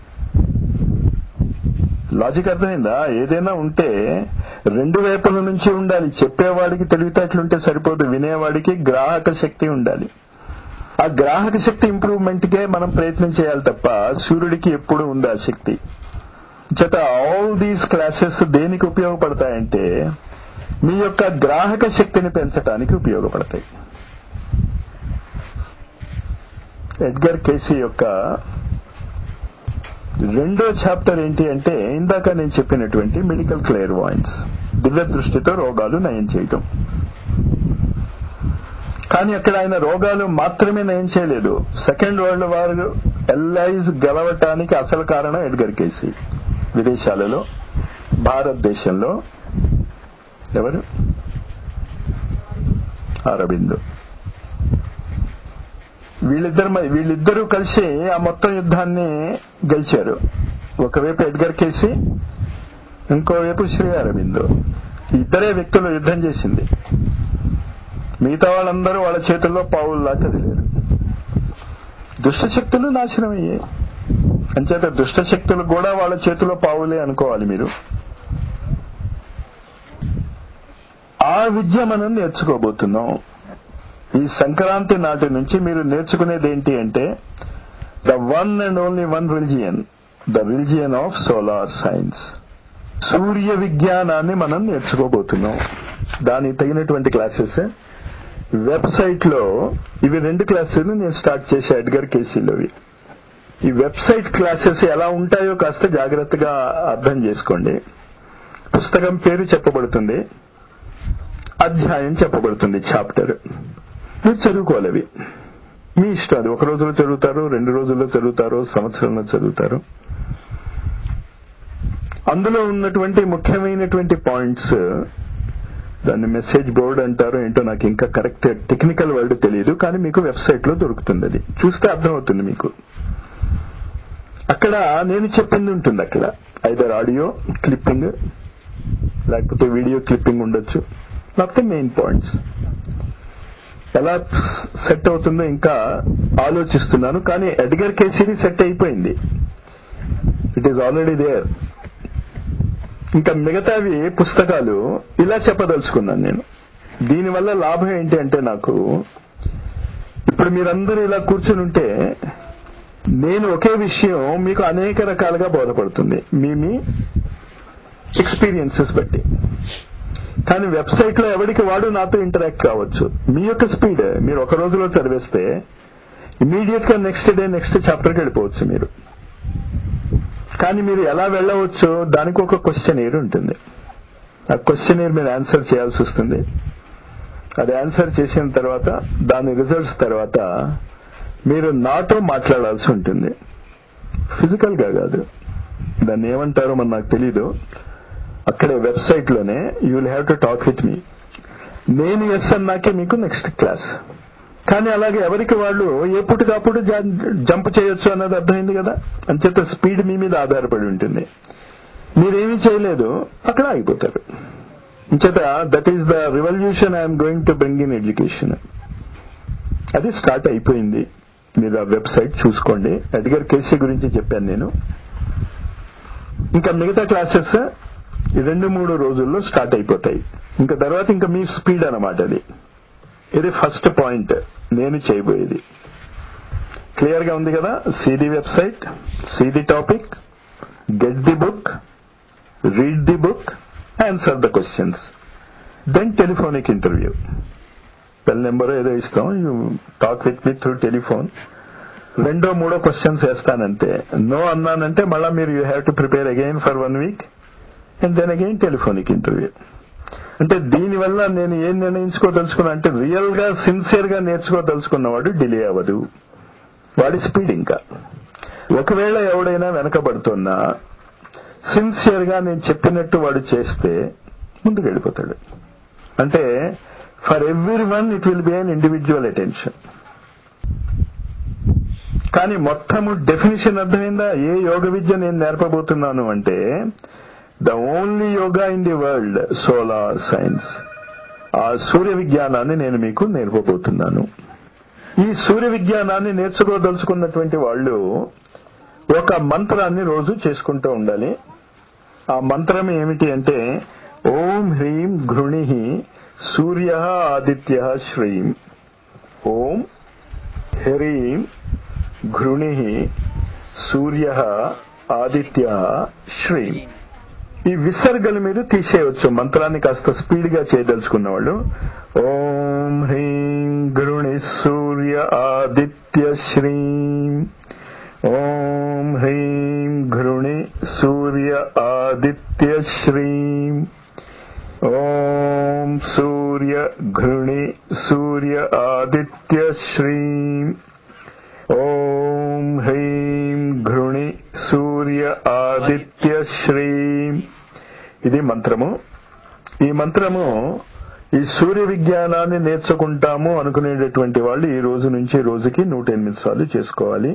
Speaker 2: లాజిక్ అర్థమైందా ఏదైనా ఉంటే రెండు వైపుల నుంచి ఉండాలి చెప్పేవాడికి తెలివితేటలుంటే సరిపోదు వినేవాడికి గ్రాహక శక్తి ఉండాలి ఆ గ్రాహక శక్తి ఇంప్రూవ్మెంట్ కే మనం ప్రయత్నం చేయాలి తప్ప సూర్యుడికి ఎప్పుడు ఉంది ఆ శక్తి చేత ఆల్ దీస్ క్లాసెస్ దేనికి ఉపయోగపడతాయంటే మీ యొక్క గ్రాహక శక్తిని పెంచడానికి ఉపయోగపడతాయి ఎడ్గర్ కేసీ యొక్క రెండో చాప్టర్ ఏంటి అంటే ఇందాక నేను చెప్పినటువంటి మెడికల్ క్లియర్ వాయిన్స్ దివ్య దృష్టితో రోగాలు నయం చేయటం కానీ అక్కడ ఆయన రోగాలు మాత్రమే నయం చేయలేదు సెకండ్ వరల్డ్ వార్ ఎల్ఐస్ గెలవటానికి అసలు కారణం ఎడ్గర్ కేసీ విదేశాలలో భారతదేశంలో ఎవరు అరబిందో వీళ్ళిద్దరు వీళ్ళిద్దరూ కలిసి ఆ మొత్తం యుద్ధాన్ని గెలిచారు ఒకవైపు ఎడ్గర్ కేసి ఇంకోవైపు శ్రీ అరవిందో ఇద్దరే వ్యక్తులు యుద్ధం చేసింది మిగతా వాళ్ళందరూ వాళ్ళ చేతుల్లో పావుల్లా కదిలేరు దుష్టశక్తులు నాశనం అయ్యాయి అంచేత దుష్టశక్తులు కూడా వాళ్ళ చేతిలో పావులే అనుకోవాలి మీరు ఆ విద్య మనం నేర్చుకోబోతున్నాం ఈ సంక్రాంతి నాటి నుంచి మీరు నేర్చుకునేది ఏంటి అంటే the one and only one religion the religion of solar science సూర్య విజ్ఞానాన్ని మనం నేర్చుకోబోతున్నాం దానికి తగినటువంటి క్లాసెస్ వెబ్సైట్ లో ఇవి రెండు క్లాసెస్ నేను స్టార్ట్ చేసే ఎడ్గర్ కేసీలోవి ఈ వెబ్సైట్ క్లాసెస్ ఎలా ఉంటాయో కాస్త జాగ్రత్తగా అర్థం చేసుకోండి పుస్తకం పేరు చెప్పబడుతుంది అధ్యాయం చెప్పబడుతుంది చాప్టర్ మీరు చదువుకోవాలి అవి మీ ఇష్టం అది ఒక రోజులో చదువుతారు రెండు రోజుల్లో చదువుతారు సంవత్సరంలో చదువుతారు అందులో ఉన్నటువంటి ముఖ్యమైనటువంటి పాయింట్స్ దాన్ని మెసేజ్ బోర్డ్ అంటారు ఏంటో నాకు ఇంకా కరెక్ట్ టెక్నికల్ వర్డ్ తెలియదు కానీ మీకు వెబ్సైట్ లో దొరుకుతుంది అది చూస్తే అర్థమవుతుంది మీకు అక్కడ నేను చెప్పింది ఉంటుంది అక్కడ ఐదర్ ఆడియో క్లిప్పింగ్ లేకపోతే వీడియో క్లిప్పింగ్ ఉండొచ్చు లేకపోతే మెయిన్ పాయింట్స్ ఎలా సెట్ అవుతుందో ఇంకా ఆలోచిస్తున్నాను కానీ ఎడ్గర్ కేసీరీ సెట్ అయిపోయింది ఇట్ ఈస్ ఆల్రెడీ దేర్ ఇంకా మిగతావి పుస్తకాలు ఇలా చెప్పదలుచుకున్నాను నేను దీనివల్ల లాభం ఏంటి అంటే నాకు ఇప్పుడు మీరందరూ ఇలా కూర్చుని ఉంటే నేను ఒకే విషయం మీకు అనేక రకాలుగా బోధపడుతుంది మీ మీ ఎక్స్పీరియన్సెస్ బట్టి కానీ వెబ్సైట్ లో ఎవరికి వాడు నాతో ఇంటరాక్ట్ కావచ్చు మీ యొక్క స్పీడ్ మీరు ఒక రోజులో చదివేస్తే ఇమీడియట్ గా నెక్స్ట్ డే నెక్స్ట్ చాప్టర్కి వెళ్ళిపోవచ్చు మీరు కానీ మీరు ఎలా వెళ్ళవచ్చు దానికి ఒక క్వశ్చన్ ఎయిర్ ఉంటుంది ఆ క్వశ్చన్ ఎయిర్ మీరు ఆన్సర్ చేయాల్సి వస్తుంది అది ఆన్సర్ చేసిన తర్వాత దాని రిజల్ట్స్ తర్వాత మీరు నాతో మాట్లాడాల్సి ఉంటుంది ఫిజికల్ గా కాదు దాన్ని ఏమంటారో మన నాకు తెలీదు అక్కడే వెబ్సైట్ లోనే you will have to talk with me నేను ఎస్ అన్నాకే మీకు నెక్స్ట్ క్లాస్ కానీ అలాగే ఎవరికి వాళ్ళు ఏ పుట్టుకప్పుడు జంప్ చేయొచ్చు అన్నది అర్థమైంది కదా అంచేత స్పీడ్ మీ మీద ఆధారపడి ఉంటుంది మీరేమీ చేయలేదు అక్కడ ఆగిపోతారు అంచేత that is the revolution I'm going to bring in education అది స్టార్ట్ అయిపోయింది మీరు ఆ వెబ్సైట్ చూసుకోండి ఎడ్గర్ కేసీ గురించి చెప్పాను నేను ఇంకా మిగతా క్లాసెస్ రెండు మూడు రోజుల్లో స్టార్ట్ అయిపోతాయి ఇంకా తర్వాత ఇంకా మీ స్పీడ్ అనమాట అది ఇది ఫస్ట్ పాయింట్ నేను చేయబోయేది క్లియర్ గా ఉంది కదా see the website see the topic get the book read the book answer the questions then telephonic interview పెల్ నెంబర్ ఏదో ఇస్తాం you talk with me through telephone రెండో మూడో క్వశ్చన్స్ వేస్తానంతే నో అన్నానంటే మళ్ళా మీరు you have to prepare again for one week and then again telephonic interview అంటే దీనివల్ల నేను ఏం నిర్ణయించుకోదలుచుకున్నా అంటే రియల్ గా సిన్సియర్ గా నేర్చుకోదలుచుకున్నవాడు డిలే అవ్వదు వాడి స్పీడ్ ఇంకా ఒకవేళ ఎవడైనా వెనకబడుతున్నా సిన్సియర్ గా నేను చెప్పినట్టు వాడు చేస్తే ముందుకు వెళ్ళిపోతాడు అంటే for every one it will be an individual attention కానీ మొత్తము డెఫినేషన్ అర్థమైందా ఏ యోగ విద్య నేను నేర్పబోతున్నాను అంటే the only yoga in the world solar science ఆ సూర్య విజ్ఞానాన్ని నేను మీకు నేర్పబోతున్నాను ఈ సూర్య విజ్ఞానాన్ని నేర్చుకోదలుచుకున్నటువంటి వాళ్ళు ఒక మంత్రాన్ని రోజు చేసుకుంటూ ఉండాలి ఆ మంత్రం ఏమిటి అంటే ఓం హ్రీం ఘృణి సూర్య ఆదిత్య శ్రీం ఓం హ్రీం ఘృణి సూర్య ఆదిత్య శ్రీం ఈ విసర్గలు మీరు తీసేయవచ్చు మంత్రాన్ని కాస్త స్పీడ్ గా చేయదలుచుకున్న వాళ్ళు ఓం హ్రీం గృణి సూర్య ఆదిత్య శ్రీం ఓం హ్రీం ఘృణి సూర్య ఆదిత్య శ్రీం ఓం సూర్య ఘృణి సూర్య ఆదిత్య శ్రీం ఓం హ్రీం ఘృణి సూర్య ఆదిత్య శ్రీం ఇది మంత్రము ఈ మంత్రము ఈ సూర్య విజ్ఞానాన్ని నేర్చుకుంటాము అనుకునేటటువంటి వాళ్ళు ఈ రోజు నుంచి రోజుకి నూట ఎనిమిది సార్లు చేసుకోవాలి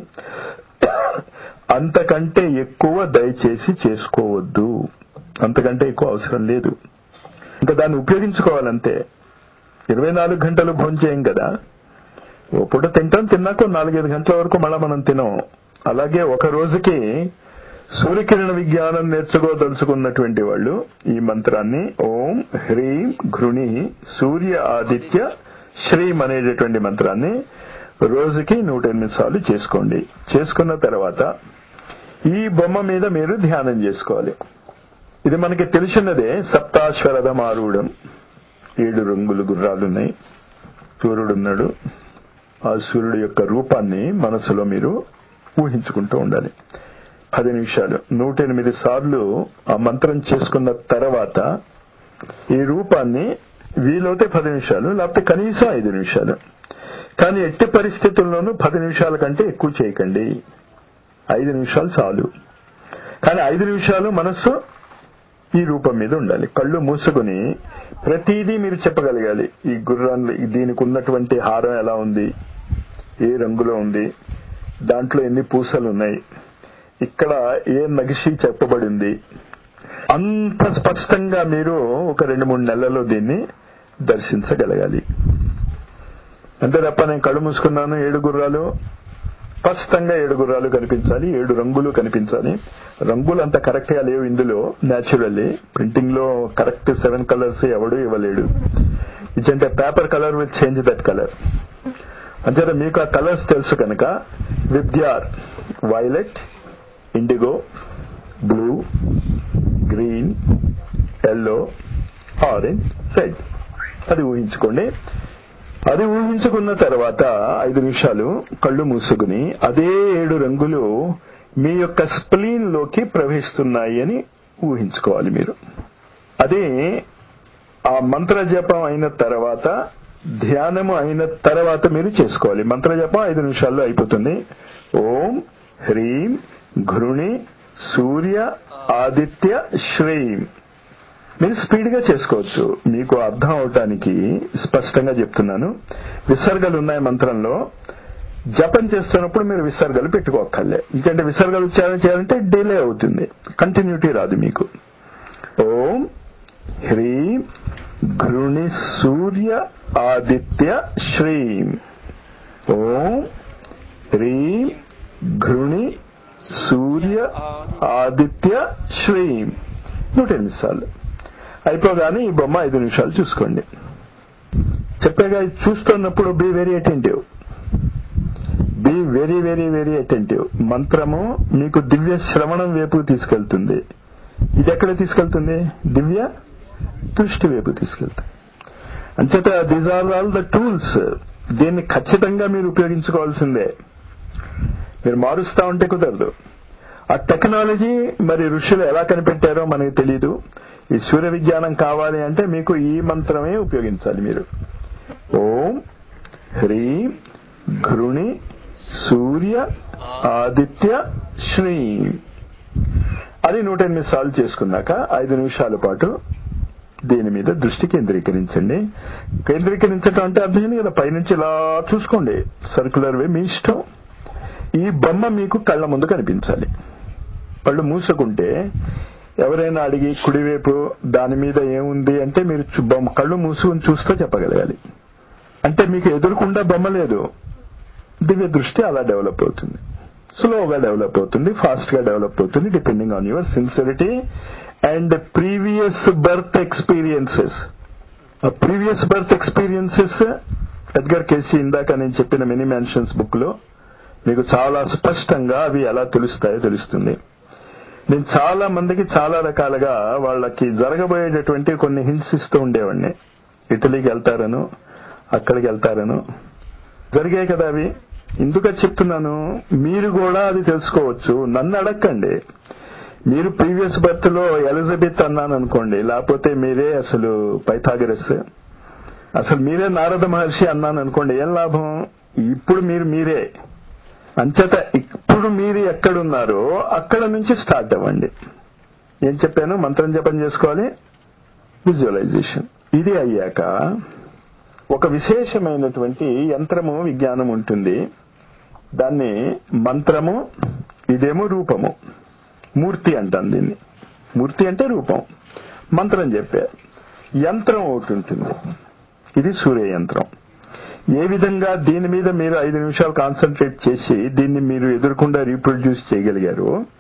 Speaker 2: అంతకంటే ఎక్కువ దయచేసి చేసుకోవద్దు అంతకంటే ఎక్కువ అవసరం లేదు ఇంకా దాన్ని ఉపయోగించుకోవాలంతే ఇరవై నాలుగు గంటలు భోంచేయం కదా ఓ పూట తింటాం తిన్నాక నాలుగైదు గంటల వరకు మళ్ళా మనం తినం అలాగే ఒక రోజుకి సూర్యకిరణ విజ్ఞానం నేర్చుకోదలుచుకున్నటువంటి వాళ్ళు ఈ మంత్రాన్ని ఓం హ్రీం ఘృణి సూర్య ఆదిత్య శ్రీం అనేటటువంటి మంత్రాన్ని రోజుకి నూట ఎనిమిది సార్లు చేసుకోండి చేసుకున్న తర్వాత ఈ బొమ్మ మీద మీరు ధ్యానం చేసుకోవాలి ఇది మనకి తెలిసినదే సప్తాశ్వరథం ఆరూఢం ఏడు రంగులు గుర్రాలున్నాయి సూర్యుడున్నాడు ఆ సూర్యుడు యొక్క రూపాన్ని మనసులో మీరు ఊహించుకుంటూ ఉండాలి పది నిమిషాలు నూట ఎనిమిది సార్లు ఆ మంత్రం చేసుకున్న తర్వాత ఈ రూపాన్ని వీలైతే పది నిమిషాలు లేకపోతే కనీసం ఐదు నిమిషాలు కానీ ఎట్టి పరిస్థితుల్లోనూ పది నిమిషాల కంటే ఎక్కువ చేయకండి ఐదు నిమిషాలు చాలు కానీ ఐదు నిమిషాలు మనస్సు ఈ రూపం మీద ఉండాలి కళ్ళు మూసుకుని ప్రతిదీ మీరు చెప్పగలగాలి ఈ గుర్రాన్ని దీనికి ఉన్నటువంటి హారం ఎలా ఉంది ఏ రంగులో ఉంది దాంట్లో ఎన్ని పూసలు ఉన్నాయి ఇక్కడ ఏ నగిషి చెప్పబడింది అంత స్పష్టంగా మీరు ఒక రెండు మూడు నెలల్లో దీన్ని దర్శించగలగాలి అంతే తప్ప నేను కళ్ళు మూసుకున్నాను ఏడు గుర్రాలు స్పష్టంగా ఏడు గుర్రాలు కనిపించాలి ఏడు రంగులు కనిపించాలి రంగులు అంత కరెక్ట్ గా లేవు ఇందులో న్యాచురల్లీ ప్రింటింగ్ లో కరెక్ట్ సెవెన్ కలర్స్ ఎవడు ఇవ్వలేడు ఇచ్చంటే paper colour will change that colour అంతే మీకు ఆ కలర్స్ తెలుసు కనుక విద్యార్ violet indigo blue green yellow orange red అది ఊహించుకోండి అది ఊహించుకున్న తర్వాత ఐదు నిమిషాలు కళ్ళు మూసుకుని అదే ఏడు రంగులు మీ యొక్క స్ప్లీన్ లోకి ప్రవహిస్తున్నాయి అని ఊహించుకోవాలి మీరు అదే ఆ మంత్ర జపం అయిన తర్వాత ధ్యానము అయిన తర్వాత మీరు చేసుకోవాలి మంత్ర జపం ఐదు నిమిషాల్లో అయిపోతుంది ఓం హ్రీం ఘృణి సూర్య ఆదిత్య శ్రీం మీరు స్పీడ్ గా చేసుకోవచ్చు మీకు అర్థం అవటానికి స్పష్టంగా చెప్తున్నాను విసర్గలు ఉన్నాయి మంత్రంలో జపం చేస్తున్నప్పుడు మీరు విసర్గలు పెట్టుకోక్కర్లే ఎందుకంటే విసర్గలు ఉచ్చారణ చేయాలంటే డిలే అవుతుంది కంటిన్యూటీ రాదు మీకు ఓం హ్రీం ఘృణి సూర్య ఆదిత్య శ్రీం ఓం హ్రీం ఘృణి సూర్య ఆదిత్య శ్రీం నూట ఎనిమిది సార్లు అయిపోగానే ఈ బొమ్మ ఐదు నిమిషాలు చూసుకోండి చెప్పేగా ఇది చూస్తున్నప్పుడు be very attentive be very very very attentive మంత్రము మీకు దివ్య శ్రవణం వైపు తీసుకెళ్తుంది ఇది ఎక్కడ తీసుకెళ్తుంది దివ్య దృష్టి వైపు తీసుకెళ్తుంది అంచేత these are all the tools దీన్ని ఖచ్చితంగా మీరు ఉపయోగించుకోవాల్సిందే మీరు మారుస్తా ఉంటే కుదరదు ఆ టెక్నాలజీ మరి ఋషులు ఎలా కనిపెట్టారో మనకి తెలియదు ఈ సూర్య విజ్ఞానం కావాలి అంటే మీకు ఈ మంత్రమే ఉపయోగించాలి మీరు ఓం హ్రీం ఘృణి సూర్య ఆదిత్య శ్రీ అది నూట ఎనిమిది సార్లు చేసుకున్నాక ఐదు నిమిషాల పాటు దీని మీద దృష్టి కేంద్రీకరించండి కేంద్రీకరించడం అంటే అర్థం కదా పైనుంచి ఇలా చూసుకోండి సర్కులర్ వే మీ ఇష్టం ఈ బొమ్మ మీకు కళ్ళ ముందు కనిపించాలి కళ్ళు మూసుకుంటే ఎవరైనా అడిగి కుడివైపు దాని మీద ఏముంది అంటే మీరు బొమ్మ కళ్ళు మూసుకుని చూస్తూ చెప్పగలగాలి అంటే మీకు ఎదురుకుండా బొమ్మ లేదు దివ్య దృష్టి అలా డెవలప్ అవుతుంది స్లోగా డెవలప్ అవుతుంది ఫాస్ట్ గా డెవలప్ అవుతుంది depending on your sincerity and previous birth experiences previous birth experiences Edgar Cayce ఇందాక నేను చెప్పిన మినీ మ్యాన్షన్స్ బుక్ లో మీకు చాలా స్పష్టంగా అవి ఎలా తెలుస్తాయో తెలుస్తుంది నేను చాలా మందికి చాలా రకాలుగా వాళ్ళకి జరగబోయేటటువంటి కొన్ని హింట్స్ ఇస్తూ ఉండేవాడిని ఇటలీకి వెళ్తారను అక్కడికి వెళ్తారను జరిగాయి కదా అవి ఎందుకు చెప్తున్నాను మీరు కూడా అది తెలుసుకోవచ్చు నన్ను అడగండి మీరు ప్రీవియస్ బర్త్ లో ఎలిజబెత్ అన్నాను అనుకోండి లేకపోతే మీరే అసలు పైథాగరస్ అసలు మీరే నారద మహర్షి అన్నాను అనుకోండి ఏం లాభం ఇప్పుడు మీరు మీరే అంచేత ఇప్పుడు మీరు ఎక్కడున్నారో అక్కడ నుంచి స్టార్ట్ అవ్వండి ఏం చెప్పాను మంత్రం జపం చేసుకోవాలి విజువలైజేషన్ ఇది అయ్యాక ఒక విశేషమైనటువంటి యంత్రము విజ్ఞానం ఉంటుంది దాన్ని మంత్రము ఇదేమో రూపము మూర్తి అంటాం దీన్ని మూర్తి అంటే రూపం మంత్రం చెప్పే యంత్రం ఒకటి ఉంటుంది ఇది సూర్య యంత్రం ఏ విధంగా దీని మీద మీరు ఐదు నిమిషాలు కాన్సన్ట్రేట్ చేసి దీన్ని మీరు ఎదురకుండా రీప్రొడ్యూస్ చేయగలిగారు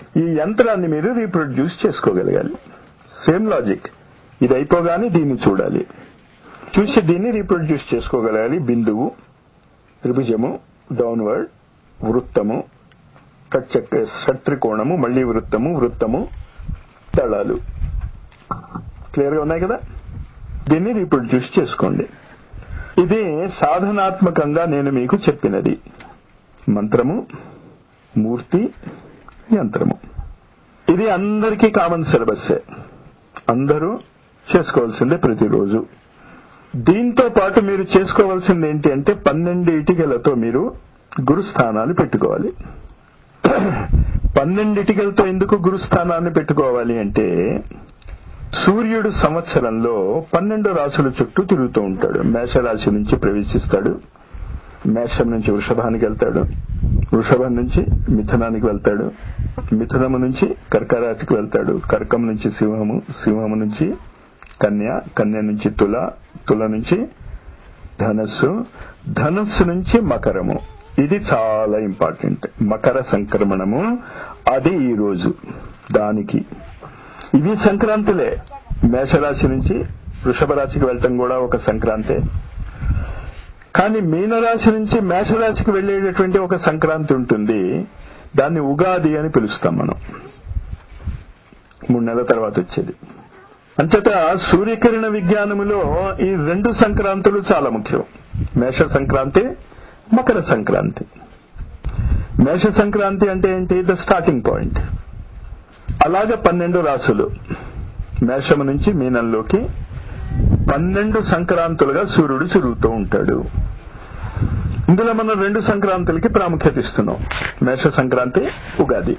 Speaker 2: ఈ యంత్రాన్ని మీరు రీప్రొడ్యూస్ చేసుకోగలగాలి సేమ్ లాజిక్ ఇది అయిపోగానే దీన్ని చూడాలి చూసి దీన్ని రీప్రొడ్యూస్ చేసుకోగలగాలి బిందువు త్రిభుజము డౌన్వర్డ్ వృత్తము షట్చక్ర షట్త్రికోణము మళ్లీ వృత్తము వృత్తము దళాలు క్లియర్ గా ఉన్నాయి కదా దీన్ని రీప్రొడ్యూస్ చేసుకోండి ఇది సాధనాత్మకంగా నేను మీకు చెప్పినది మంత్రము మూర్తి యంత్రము ఇది అందరికీ కామన్ సిలబస్సే అందరూ చేసుకోవాల్సిందే ప్రతిరోజు దీంతో పాటు మీరు చేసుకోవాల్సింది ఏంటి అంటే పన్నెండు ఇటికలతో మీరు గురుస్థానాలు పెట్టుకోవాలి పన్నెండు ఇటికలతో ఎందుకు గురుస్థానాన్ని పెట్టుకోవాలి అంటే సూర్యుడు సంవత్సరంలో పన్నెండు రాశుల చుట్టూ తిరుగుతూ ఉంటాడు మేషరాశి నుంచి ప్రవేశిస్తాడు మేషం నుంచి వృషభానికి వెళ్తాడు వృషభం నుంచి మిథునానికి వెళ్తాడు మిథునము నుంచి కర్కరాశికి వెళ్తాడు కర్కం నుంచి సింహము సింహము నుంచి కన్య కన్య నుంచి తుల తుల నుంచి ధనస్సు ధనస్సు నుంచి మకరము ఇది చాలా ఇంపార్టెంట్ మకర సంక్రమణము అది ఈ రోజు దానికి ఇది సంక్రాంతిలే మేషరాశి నుంచి వృషభ రాశికి వెళ్ళటం కూడా ఒక సంక్రాంతే కానీ మీనరాశి నుంచి మేషరాశికి వెళ్లేటటువంటి ఒక సంక్రాంతి ఉంటుంది దాన్ని ఉగాది అని పిలుస్తాం మనం మూడు నెలల తర్వాత వచ్చేది అంతటా సూర్యకిరణ విజ్ఞానములో ఈ రెండు సంక్రాంతులు చాలా ముఖ్యం మేష సంక్రాంతి మకర సంక్రాంతి మేష సంక్రాంతి అంటే ఏంటి ద స్టార్టింగ్ పాయింట్ అలాగే పన్నెండు రాసులు మేషము నుంచి మీనంలోకి పన్నెండు సంక్రాంతులుగా సూర్యుడు తిరుగుతూ ఉంటాడు ఇందులో మనం రెండు సంక్రాంతులకి ప్రాముఖ్యత ఇస్తున్నాం మేష సంక్రాంతి ఉగాది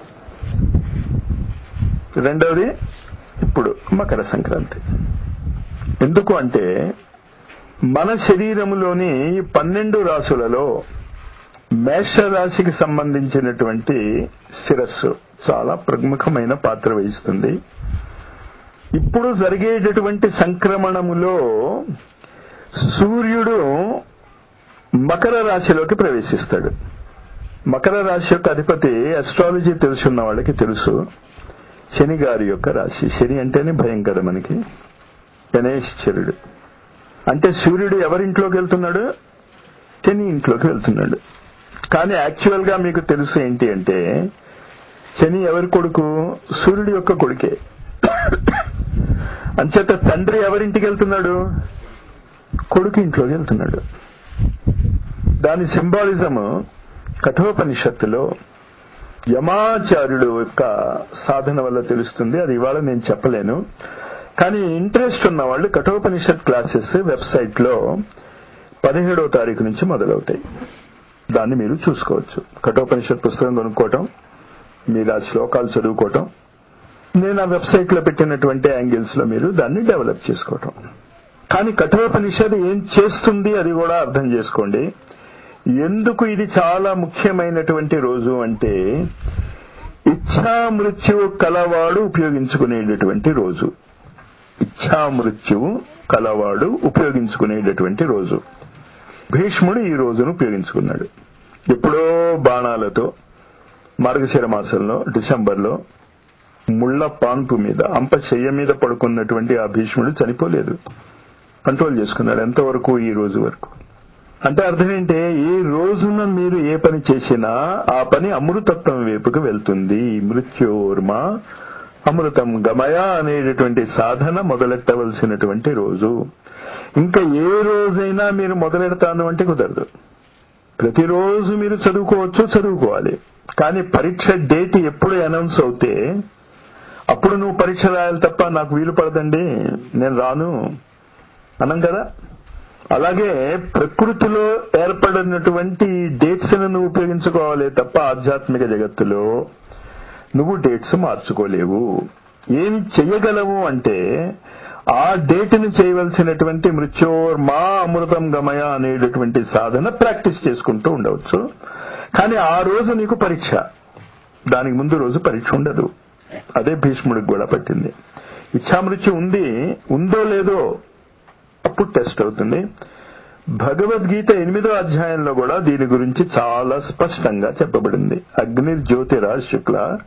Speaker 2: రెండవది ఇప్పుడు మకర సంక్రాంతి ఎందుకు అంటే మన శరీరములోని ఈ పన్నెండు రాసులలో మేష రాశికి సంబంధించినటువంటి శిరస్సు చాలా ప్రముఖమైన పాత్ర వహిస్తుంది ఇప్పుడు జరిగేటటువంటి సంక్రమణములో సూర్యుడు మకర రాశిలోకి ప్రవేశిస్తాడు మకర రాశి యొక్క అధిపతి అస్ట్రాలజీ తెలుసున్న వాళ్ళకి తెలుసు శని గారి యొక్క రాశి శని అంటేనే భయం కదా మనకి గణేశ్వరుడు అంటే సూర్యుడు ఎవరింట్లోకి వెళ్తున్నాడు శని ఇంట్లోకి వెళ్తున్నాడు కానీ యాక్చువల్ గా మీకు తెలుసు ఏంటి అంటే శని ఎవరి కొడుకు సూర్యుడి యొక్క కొడుకే అంచేత తండ్రి ఎవరింటికి వెళ్తున్నాడు కొడుకు ఇంట్లోకి వెళ్తున్నాడు దాని సింబాలిజం కఠోపనిషత్తులో యమాచార్యుడు యొక్క సాధన వల్ల తెలుస్తుంది అది ఇవాళ నేను చెప్పలేను కానీ ఇంట్రెస్ట్ ఉన్న వాళ్ళు కఠోపనిషత్ క్లాసెస్ వెబ్సైట్ లో పదిహేడవ తారీఖు నుంచి మొదలవుతాయి దాన్ని మీరు చూసుకోవచ్చు కఠోపనిషత్ పుస్తకం కొనుక్కోవటం మీరు ఆ శ్లోకాలు చదువుకోవటం నేను ఆ వెబ్సైట్ లో పెట్టినటువంటి యాంగిల్స్ లో మీరు దాన్ని డెవలప్ చేసుకోవటం కానీ కఠోపనిషత్ ఏం చేస్తుంది అది కూడా అర్థం చేసుకోండి ఎందుకు ఇది చాలా ముఖ్యమైనటువంటి రోజు అంటే ఇచ్ఛా మృత్యువు కలవాడు ఉపయోగించుకునేటటువంటి రోజు ఇచ్ఛా మృత్యువు కలవాడు ఉపయోగించుకునేటటువంటి రోజు భీష్ముడు ఈ రోజును ఉపయోగించుకున్నాడు ఎప్పుడో బాణాలతో మార్గశిర మాసంలో డిసెంబర్లో ముళ్ల పాన్పు మీద అంప చెయ్య మీద పడుకున్నటువంటి ఆ భీష్ముడు చనిపోలేదు కంట్రోల్ చేసుకున్నాడు ఎంతవరకు ఈ రోజు వరకు అంటే అర్థం ఏంటి ఈ రోజున మీరు ఏ పని చేసినా ఆ పని అమృతత్వం వైపుకు వెళ్తుంది మృత్యోర్మ అమృతం గమయ అనేటటువంటి సాధన మొదలెట్టవలసినటువంటి రోజు ఇంకా ఏ రోజైనా మీరు మొదలెడతాను అంటే కుదరదు ప్రతిరోజు మీరు చదువుకోవచ్చు చదువుకోవాలి కానీ పరీక్ష డేట్ ఎప్పుడు అనౌన్స్ అవుతే అప్పుడు నువ్వు పరీక్ష రాయాలి తప్ప నాకు వీలు పడదండి నేను రాను అనం కదా అలాగే ప్రకృతిలో ఏర్పడినటువంటి డేట్స్ ను నువ్వు ఉపయోగించుకోవాలి తప్ప ఆధ్యాత్మిక జగత్తులో నువ్వు డేట్స్ మార్చుకోలేవు ఏం చెయ్యగలవు అంటే ఆ డేట్ ని చేయవలసినటువంటి మృత్యోర్ మా అమృతం గమయ అనేటటువంటి సాధన ప్రాక్టీస్ చేసుకుంటూ ఉండవచ్చు కానీ ఆ రోజు నీకు పరీక్ష దానికి ముందు రోజు పరీక్ష ఉండదు అదే భీష్ముడికి కూడా పట్టింది ఇచ్చామృత్యు ఉంది ఉందో లేదో అప్పుడు టెస్ట్ అవుతుంది భగవద్గీత ఎనిమిదో అధ్యాయంలో కూడా దీని గురించి చాలా స్పష్టంగా చెప్పబడింది అగ్ని జ్యోతిరాజ్ శుక్ల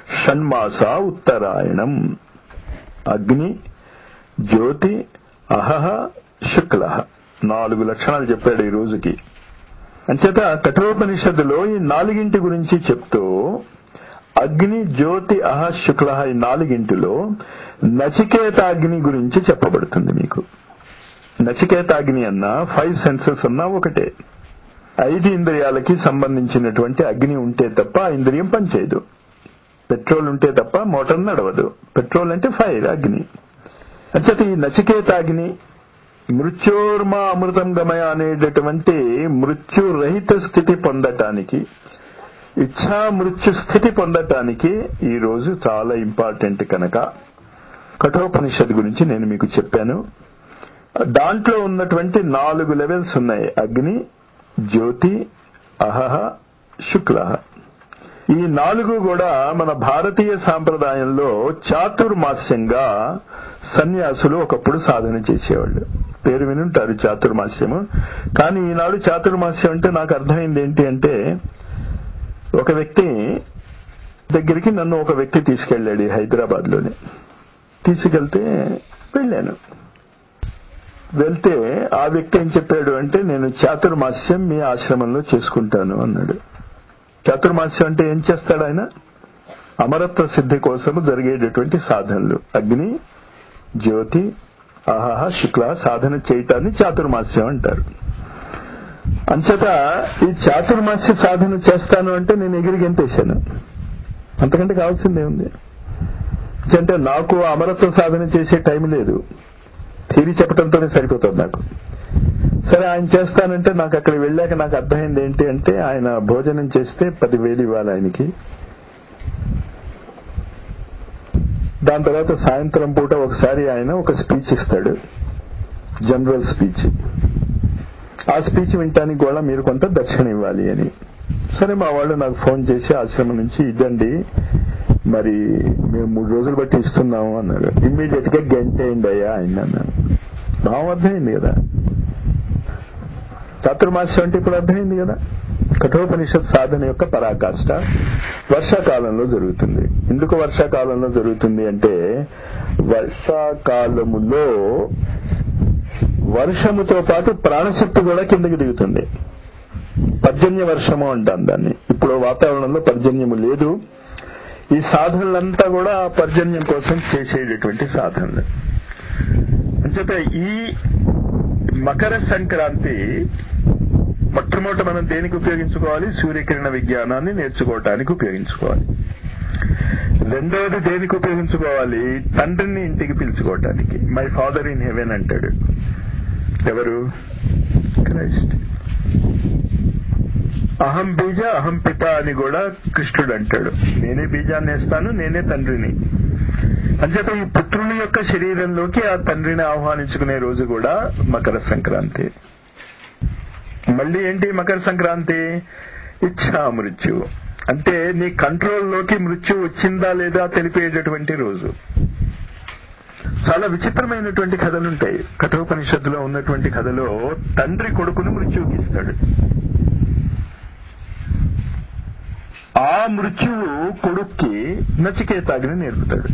Speaker 2: షణ్మాస ఉత్తరాయణం అగ్ని జ్యోతి అహహ శుక్ల నాలుగు లక్షణాలు చెప్పాడు ఈ రోజుకి అంచేత కఠోపనిషత్తులో ఈ నాలుగింటి గురించి చెప్తూ అగ్ని జ్యోతి అహ శుక్ల ఈ నాలుగింటిలో నచికేతాగ్ని గురించి చెప్పబడుతుంది మీకు నచికేతాగ్ని అన్నా ఫైవ్ సెన్సెస్ అన్నా ఒకటే ఐదు ఇంద్రియాలకి సంబంధించినటువంటి అగ్ని ఉంటే తప్ప ఆ ఇంద్రియం పనిచేయదు పెట్రోల్ ఉంటే తప్ప మోటార్ నడవదు పెట్రోల్ అంటే ఫైర్ అగ్ని అంచేత ఈ నచికేతాగ్ని మృత్యోర్మ అమృతం గమయ అనేటటువంటి మృత్యురహిత స్థితి పొందటానికి ఇచ్ఛా మృత్యు స్థితి పొందటానికి ఈ రోజు చాలా ఇంపార్టెంట్ కనుక కఠోపనిషత్ గురించి నేను మీకు చెప్పాను దాంట్లో ఉన్నటువంటి నాలుగు లెవెల్స్ ఉన్నాయి అగ్ని జ్యోతి అహహ శుక్ల ఈ నాలుగు కూడా మన భారతీయ సాంప్రదాయంలో చాతుర్మాస్యంగా సన్యాసులు ఒకప్పుడు సాధన చేసేవాళ్ళు పేరు వినుంటారు చాతుర్మాస్యము కానీ ఈనాడు చాతుర్మాస్యం అంటే నాకు అర్థమైంది ఏంటి అంటే ఒక వ్యక్తి దగ్గరికి నన్ను ఒక వ్యక్తి తీసుకెళ్ళాడు హైదరాబాద్ లోనే తీసుకెళ్తే వెళ్ళాను వెళ్తే ఆ వ్యక్తి ఏం చెప్పాడు అంటే నేను చాతుర్మాస్యం మీ ఆశ్రమంలో చేసుకుంటాను అన్నాడు చాతుర్మాస్యం అంటే ఏం చేస్తాడు ఆయన అమరత్వ సిద్ధి కోసము జరిగేటటువంటి సాధనలు అగ్ని జ్యోతి ఆహాహ శుక్ల సాధన చేయటాన్ని చాతుర్మాస్యం అంటారు అంచేత ఈ చాతుర్మాస్య సాధన చేస్తాను అంటే నేను ఎగిరి గెంతేశాను అంతకంటే కావాల్సిందే ఉంది అంటే నాకు అమరత్వ సాధన చేసే టైం లేదు థీరీ చెప్పడంతోనే సరిపోతుంది నాకు సరే ఆయన చేస్తానంటే నాకు అక్కడ వెళ్ళాక నాకు అర్థమైంది ఏంటి అంటే ఆయన భోజనం చేస్తే పదివేలు ఇవ్వాలి ఆయనకి దాని తర్వాత సాయంత్రం పూట ఒకసారి ఆయన ఒక స్పీచ్ ఇస్తాడు జనరల్ స్పీచ్ ఆ స్పీచ్ వినటానికి కూడా మీరు కొంత దక్షిణ ఇవ్వాలి అని సరే మా వాళ్ళు నాకు ఫోన్ చేసి ఆశ్రమం నుంచి ఇదండి మరి మేము మూడు రోజులు బట్టి ఇస్తున్నాము అన్నారు ఇమ్మీడియట్ గా గంటేయండి అయ్యా ఆయన అన్నాను భావం అర్థమైంది కదా చాతుర్మాస్యం అంటే ఇప్పుడు అర్థమైంది కదా కఠోపనిషత్ సాధన యొక్క పరాకాష్ట వర్షాకాలంలో జరుగుతుంది ఎందుకు వర్షాకాలంలో జరుగుతుంది అంటే వర్షాకాలములో వర్షముతో పాటు ప్రాణశక్తి కూడా కిందకి దిగుతుంది పర్జన్య వర్షము అంటాం దాన్ని ఇప్పుడు వాతావరణంలో పర్జన్యము లేదు ఈ సాధనలంతా కూడా ఆ పర్జన్యం కోసం చేసేటటువంటి సాధనలు అంచేత ఈ మకర సంక్రాంతి మొట్టమొదట మనం దేనికి ఉపయోగించుకోవాలి సూర్యకిరణ విజ్ఞానాన్ని నేర్చుకోవటానికి ఉపయోగించుకోవాలి రెండవది దేనికి ఉపయోగించుకోవాలి తండ్రిని ఇంటికి పిలుచుకోవటానికి మై ఫాదర్ ఇన్ హెవెన్ అంటాడు ఎవరు క్రైస్ట్ అహం బీజ అహం పిత అని కూడా కృష్ణుడు అంటాడు నేనే బీజాన్ని వేస్తాను నేనే తండ్రిని అంచేత ఈ పుత్రుని యొక్క శరీరంలోకి ఆ తండ్రిని ఆహ్వానించుకునే రోజు కూడా మకర సంక్రాంతి మళ్ళీ ఏంటి మకర సంక్రాంతి ఇచ్చా మృత్యు అంటే నీ కంట్రోల్లోకి మృత్యు వచ్చిందా లేదా తెలిపేటటువంటి రోజు చాలా విచిత్రమైనటువంటి కథలుంటాయి కఠోపనిషత్తులో ఉన్నటువంటి కథలో తండ్రి కొడుకును మృత్యువుకి ఇస్తాడు ఆ మృత్యువు కొడుక్కి నచికేతాగ్ని నేర్పుతాడు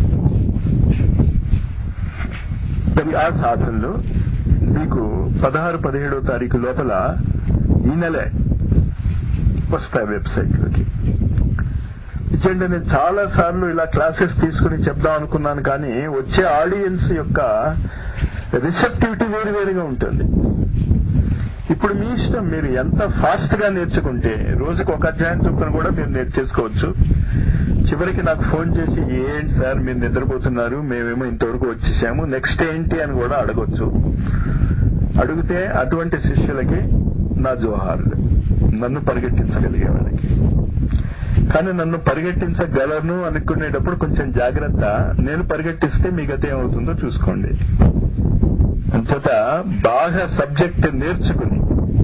Speaker 2: మరి ఆ సాధనలు మీకు పదహారు పదిహేడో తారీఖు లోపల ఈ నెలే వస్తాయి వెబ్సైట్ లోకి ఇచ్చండి నేను చాలా సార్లు ఇలా క్లాసెస్ తీసుకుని చెప్దాం అనుకున్నాను కానీ వచ్చే ఆడియన్స్ యొక్క రిసెప్టివిటీ వేరు వేరుగా ఉంటుంది ఇప్పుడు మీ ఇష్టం మీరు ఎంత ఫాస్ట్ గా నేర్చుకుంటే రోజుకు ఒక అధ్యాయం చొప్పున కూడా మీరు నేర్చేసుకోవచ్చు చివరికి నాకు ఫోన్ చేసి ఏంటి సార్ మీరు నిద్రపోతున్నారు మేమేమో ఇంతవరకు వచ్చేసాము నెక్స్ట్ ఏంటి అని కూడా అడగొచ్చు అడిగితే అటువంటి శిష్యులకి నా జోహార్లు నన్ను పరిగెట్టించగలిగే వాళ్ళకి కానీ నన్ను పరిగెట్టించగలను అనుకునేటప్పుడు కొంచెం జాగ్రత్త నేను పరిగెట్టిస్తే మీ గత ఏమవుతుందో చూసుకోండి అంతట బాగా సబ్జెక్ట్ నేర్చుకుని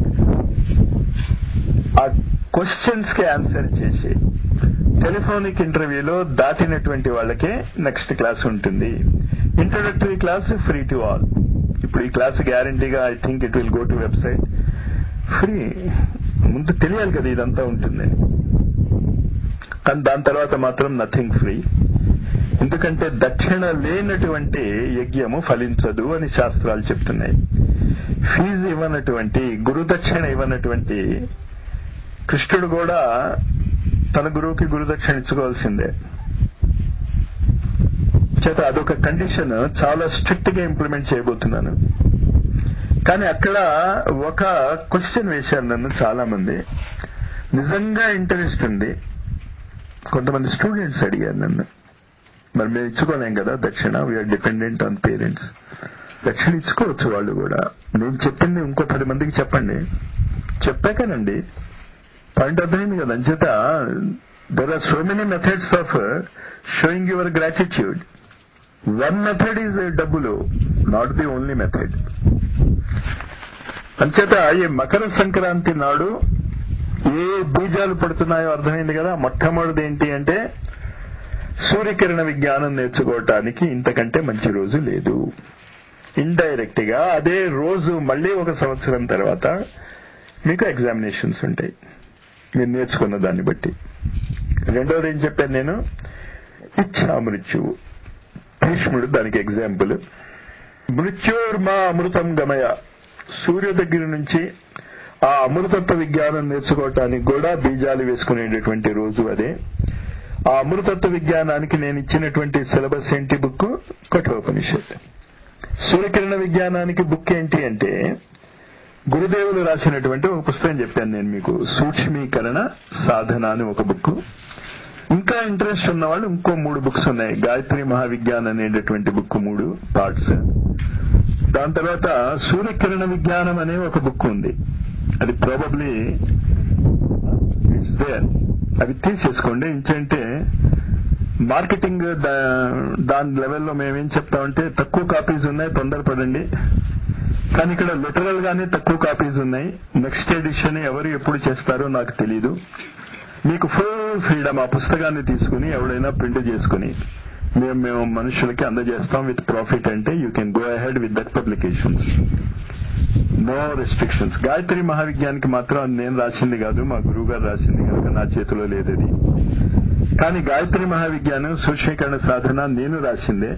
Speaker 2: ఆ క్వశ్చన్స్ కి ఆన్సర్ చేసి టెలిఫోనిక్ ఇంటర్వ్యూలో దాటినటువంటి వాళ్ళకే నెక్స్ట్ క్లాస్ ఉంటుంది introductory class free to all ఇప్పుడు ఈ క్లాస్ గ్యారంటీగా I think it will go to website free ముందు తెలియాలి కదా ఇదంతా ఉంటుంది కానీ దాని తర్వాత మాత్రం నథింగ్ ఫ్రీ ఎందుకంటే దక్షిణ లేనటువంటి యజ్ఞము ఫలించదు అని శాస్త్రాలు చెప్తున్నాయి ఫీజు ఇవ్వనటువంటి గురుదక్షిణ ఇవ్వనటువంటి కృష్ణుడు కూడా తన గురువుకి గురుదక్షిణ ఇచ్చుకోవాల్సిందే చేత అదొక కండిషన్ చాలా స్ట్రిక్ట్ గా ఇంప్లిమెంట్ చేయబోతున్నాను కానీ అక్కడ ఒక క్వశ్చన్ వేశారు నన్ను చాలా మంది నిజంగా ఇంట్రెస్ట్ ఉంది కొంతమంది స్టూడెంట్స్ అడిగారు నన్ను మరి మేము ఇచ్చుకోలేం కదా దక్షిణ వీఆర్ డిపెండెంట్ ఆన్ పేరెంట్స్ దక్షిణ ఇచ్చుకోవచ్చు వాళ్ళు కూడా నేను చెప్పింది ఇంకో పది మందికి చెప్పండి చెప్పాకనండి పాయింట్ అర్థమైంది కదా అంచేత there are so many methods of showing your gratitude one method is డబ్బులు నాట్ ది ఓన్లీ మెథడ్ అంచేత ఈ మకర సంక్రాంతి నాడు ఏ బీజాలు పడుతున్నాయో అర్థమైంది కదా మొట్టమొదటిది ఏంటి అంటే సూర్యకిరణ విజ్ఞానం నేర్చుకోవటానికి ఇంతకంటే మంచి రోజు లేదు ఇండైరెక్ట్ గా అదే రోజు మళ్ళీ ఒక సంవత్సరం తర్వాత మీకు ఎగ్జామినేషన్స్ ఉంటాయి మీరు నేర్చుకున్న దాన్ని బట్టి రెండోది ఏం చెప్పాను నేను ఇచ్చా మృత్యువు భీష్ముడు దానికి ఎగ్జాంపుల్ మృత్యోర్మా అమృతం గమయ సూర్య దగ్గర నుంచి ఆ అమృతత్వ విజ్ఞానం నేర్చుకోవటానికి కూడా బీజాలు వేసుకునేటటువంటి రోజు అదే ఆ అమృతత్వ విజ్ఞానానికి నేను ఇచ్చినటువంటి సిలబస్ ఏంటి బుక్ కఠోపనిషత్ సూర్యకిరణ విజ్ఞానానికి బుక్ ఏంటి అంటే గురుదేవులు రాసినటువంటి ఒక పుస్తకం చెప్పాను నేను మీకు సూక్ష్మీకరణ సాధన అని ఒక బుక్ ఇంకా ఇంట్రెస్ట్ ఉన్న వాళ్ళు ఇంకో మూడు బుక్స్ ఉన్నాయి గాయత్రి మహావిజ్ఞాన్ అనేటటువంటి బుక్ మూడు పార్ట్స్ దాని తర్వాత సూర్యకిరణ విజ్ఞానం అనే ఒక బుక్ ఉంది అది ప్రాబబ్లీ ఇట్స్ దేర్ అవి తీసేసుకోండి ఏంటంటే మార్కెటింగ్ దాని లెవెల్లో మేమేం చెప్తామంటే తక్కువ కాపీస్ ఉన్నాయి తొందరపడండి కానీ ఇక్కడ లిటరల్ గానే తక్కువ కాపీస్ ఉన్నాయి నెక్స్ట్ ఎడిషన్ ఎవరు ఎప్పుడు చేస్తారో నాకు తెలీదు మీకు ఫుల్ ఫ్రీడమ్ ఆ పుస్తకాన్ని తీసుకుని ఎవడైనా ప్రింట్ చేసుకుని మేము మేము మనుషులకి అందజేస్తాం విత్ ప్రాఫిట్ అంటే you can go ahead with that publications no restrictions Gayatri మహావిజ్ఞానికి మాత్రం నేను రాసింది కాదు మా గురువు గారు రాసింది కనుక నా చేతిలో లేదది కానీ గాయత్రి మహావిజ్ఞానం సూక్ష్మీకరణ సాధన నేను రాసిందే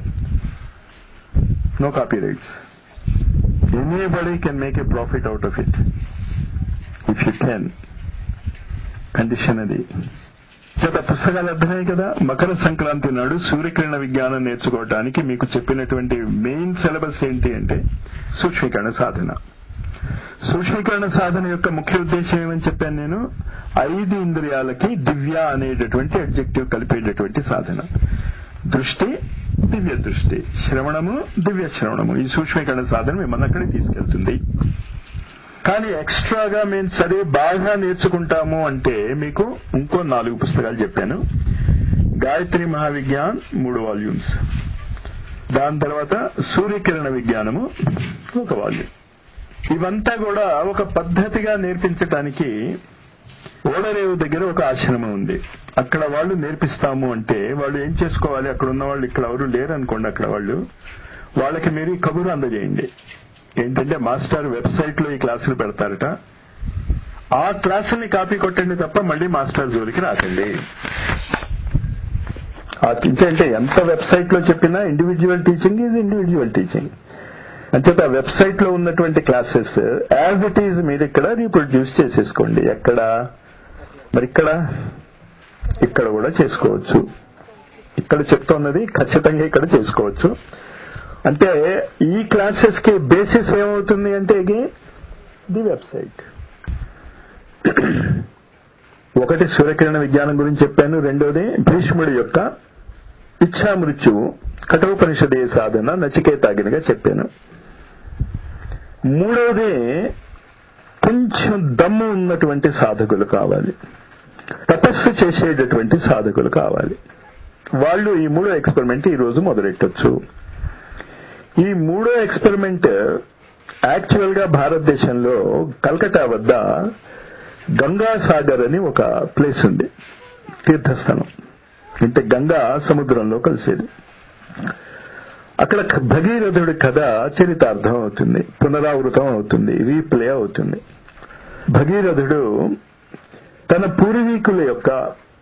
Speaker 2: no copyrights anybody can make a profit out of it if you can condition అది చేత పుస్తకాలు అర్థమయ్యాయి కదా మకర సంక్రాంతి నాడు సూర్యకిరణ విజ్ఞానం నేర్చుకోవడానికి మీకు చెప్పినటువంటి మెయిన్ సిలబస్ ఏంటి అంటే సూక్ష్మీకరణ సాధన సూక్ష్మీకరణ సాధన యొక్క ముఖ్య ఉద్దేశం ఏమని చెప్పాను నేను ఐదు ఇంద్రియాలకి దివ్య అనేటటువంటి అడ్జెక్టివ్ కలిపేటటువంటి సాధన దృష్టి దివ్య దృష్టి శ్రవణము దివ్య శ్రవణము ఈ సూక్ష్మీకరణ సాధన మిమ్మల్ని అక్కడికి తీసుకెళ్తుంది కానీ ఎక్స్ట్రాగా మేము చదివి బాగా నేర్చుకుంటాము అంటే మీకు ఇంకో నాలుగు పుస్తకాలు చెప్పాను గాయత్రి మహావిజ్ఞాన్ మూడు వాల్యూమ్స్ దాని తర్వాత సూర్యకిరణ విజ్ఞానము ఒక వాల్యూమ్ ఇవంతా కూడా ఒక పద్ధతిగా నేర్పించటానికి ఓడరేవు దగ్గర ఒక ఆశ్రమం ఉంది అక్కడ వాళ్ళు నేర్పిస్తాము అంటే వాళ్ళు ఏం చేసుకోవాలి అక్కడ ఉన్న వాళ్ళు ఇక్కడ ఎవరు లేరు అనుకోండి అక్కడ వాళ్ళు వాళ్ళకి మీరు ఈ కబురు అందజేయండి ఏంటంటే మాస్టర్ వెబ్సైట్ లో ఈ క్లాసులు పెడతారట ఆ క్లాసుని కాపీ కొట్టండి తప్ప మళ్ళీ మాస్టర్ జోలికి రాకండి అంటే ఎంత వెబ్సైట్ లో చెప్పినా individual teaching is individual teaching అంచేత వెబ్సైట్ లో ఉన్నటువంటి క్లాసెస్ యాజ్ ఇట్ ఈజ్ మీరు ఇక్కడ రీప్రొడ్యూస్ చేసేసుకోండి ఎక్కడ మరి ఇక్కడ ఇక్కడ కూడా చేసుకోవచ్చు ఇక్కడ చెప్తున్నది ఖచ్చితంగా ఇక్కడ చేసుకోవచ్చు అంటే ఈ క్లాసెస్ కి బేసిస్ ఏమవుతుంది అంటే ది వెబ్సైట్ ఒకటి సూర్యకిరణ విజ్ఞానం గురించి చెప్పాను రెండోది భీష్ముడి యొక్క ఇచ్ఛా మృత్యువు కఠోపనిషదే సాధన నచికేతాగినగా చెప్పాను మూడవది కొంచెం దమ్ము ఉన్నటువంటి సాధకులు కావాలి తపస్సు చేసేటటువంటి సాధకులు కావాలి వాళ్ళు ఈ మూడో ఎక్స్పెరిమెంట్ ఈ రోజు మొదలెట్టొచ్చు ఈ మూడో ఎక్స్పెరిమెంట్ యాక్చువల్ గా భారతదేశంలో కల్కటా వద్ద గంగాసాగర్ అని ఒక ప్లేస్ ఉంది తీర్థస్థలం అంటే గంగా సముద్రంలో కలిసేది అక్కడ భగీరథుడి కథ చరితార్థం అవుతుంది పునరావృతం అవుతుంది రీప్లే అవుతుంది భగీరథుడు తన పూర్వీకుల యొక్క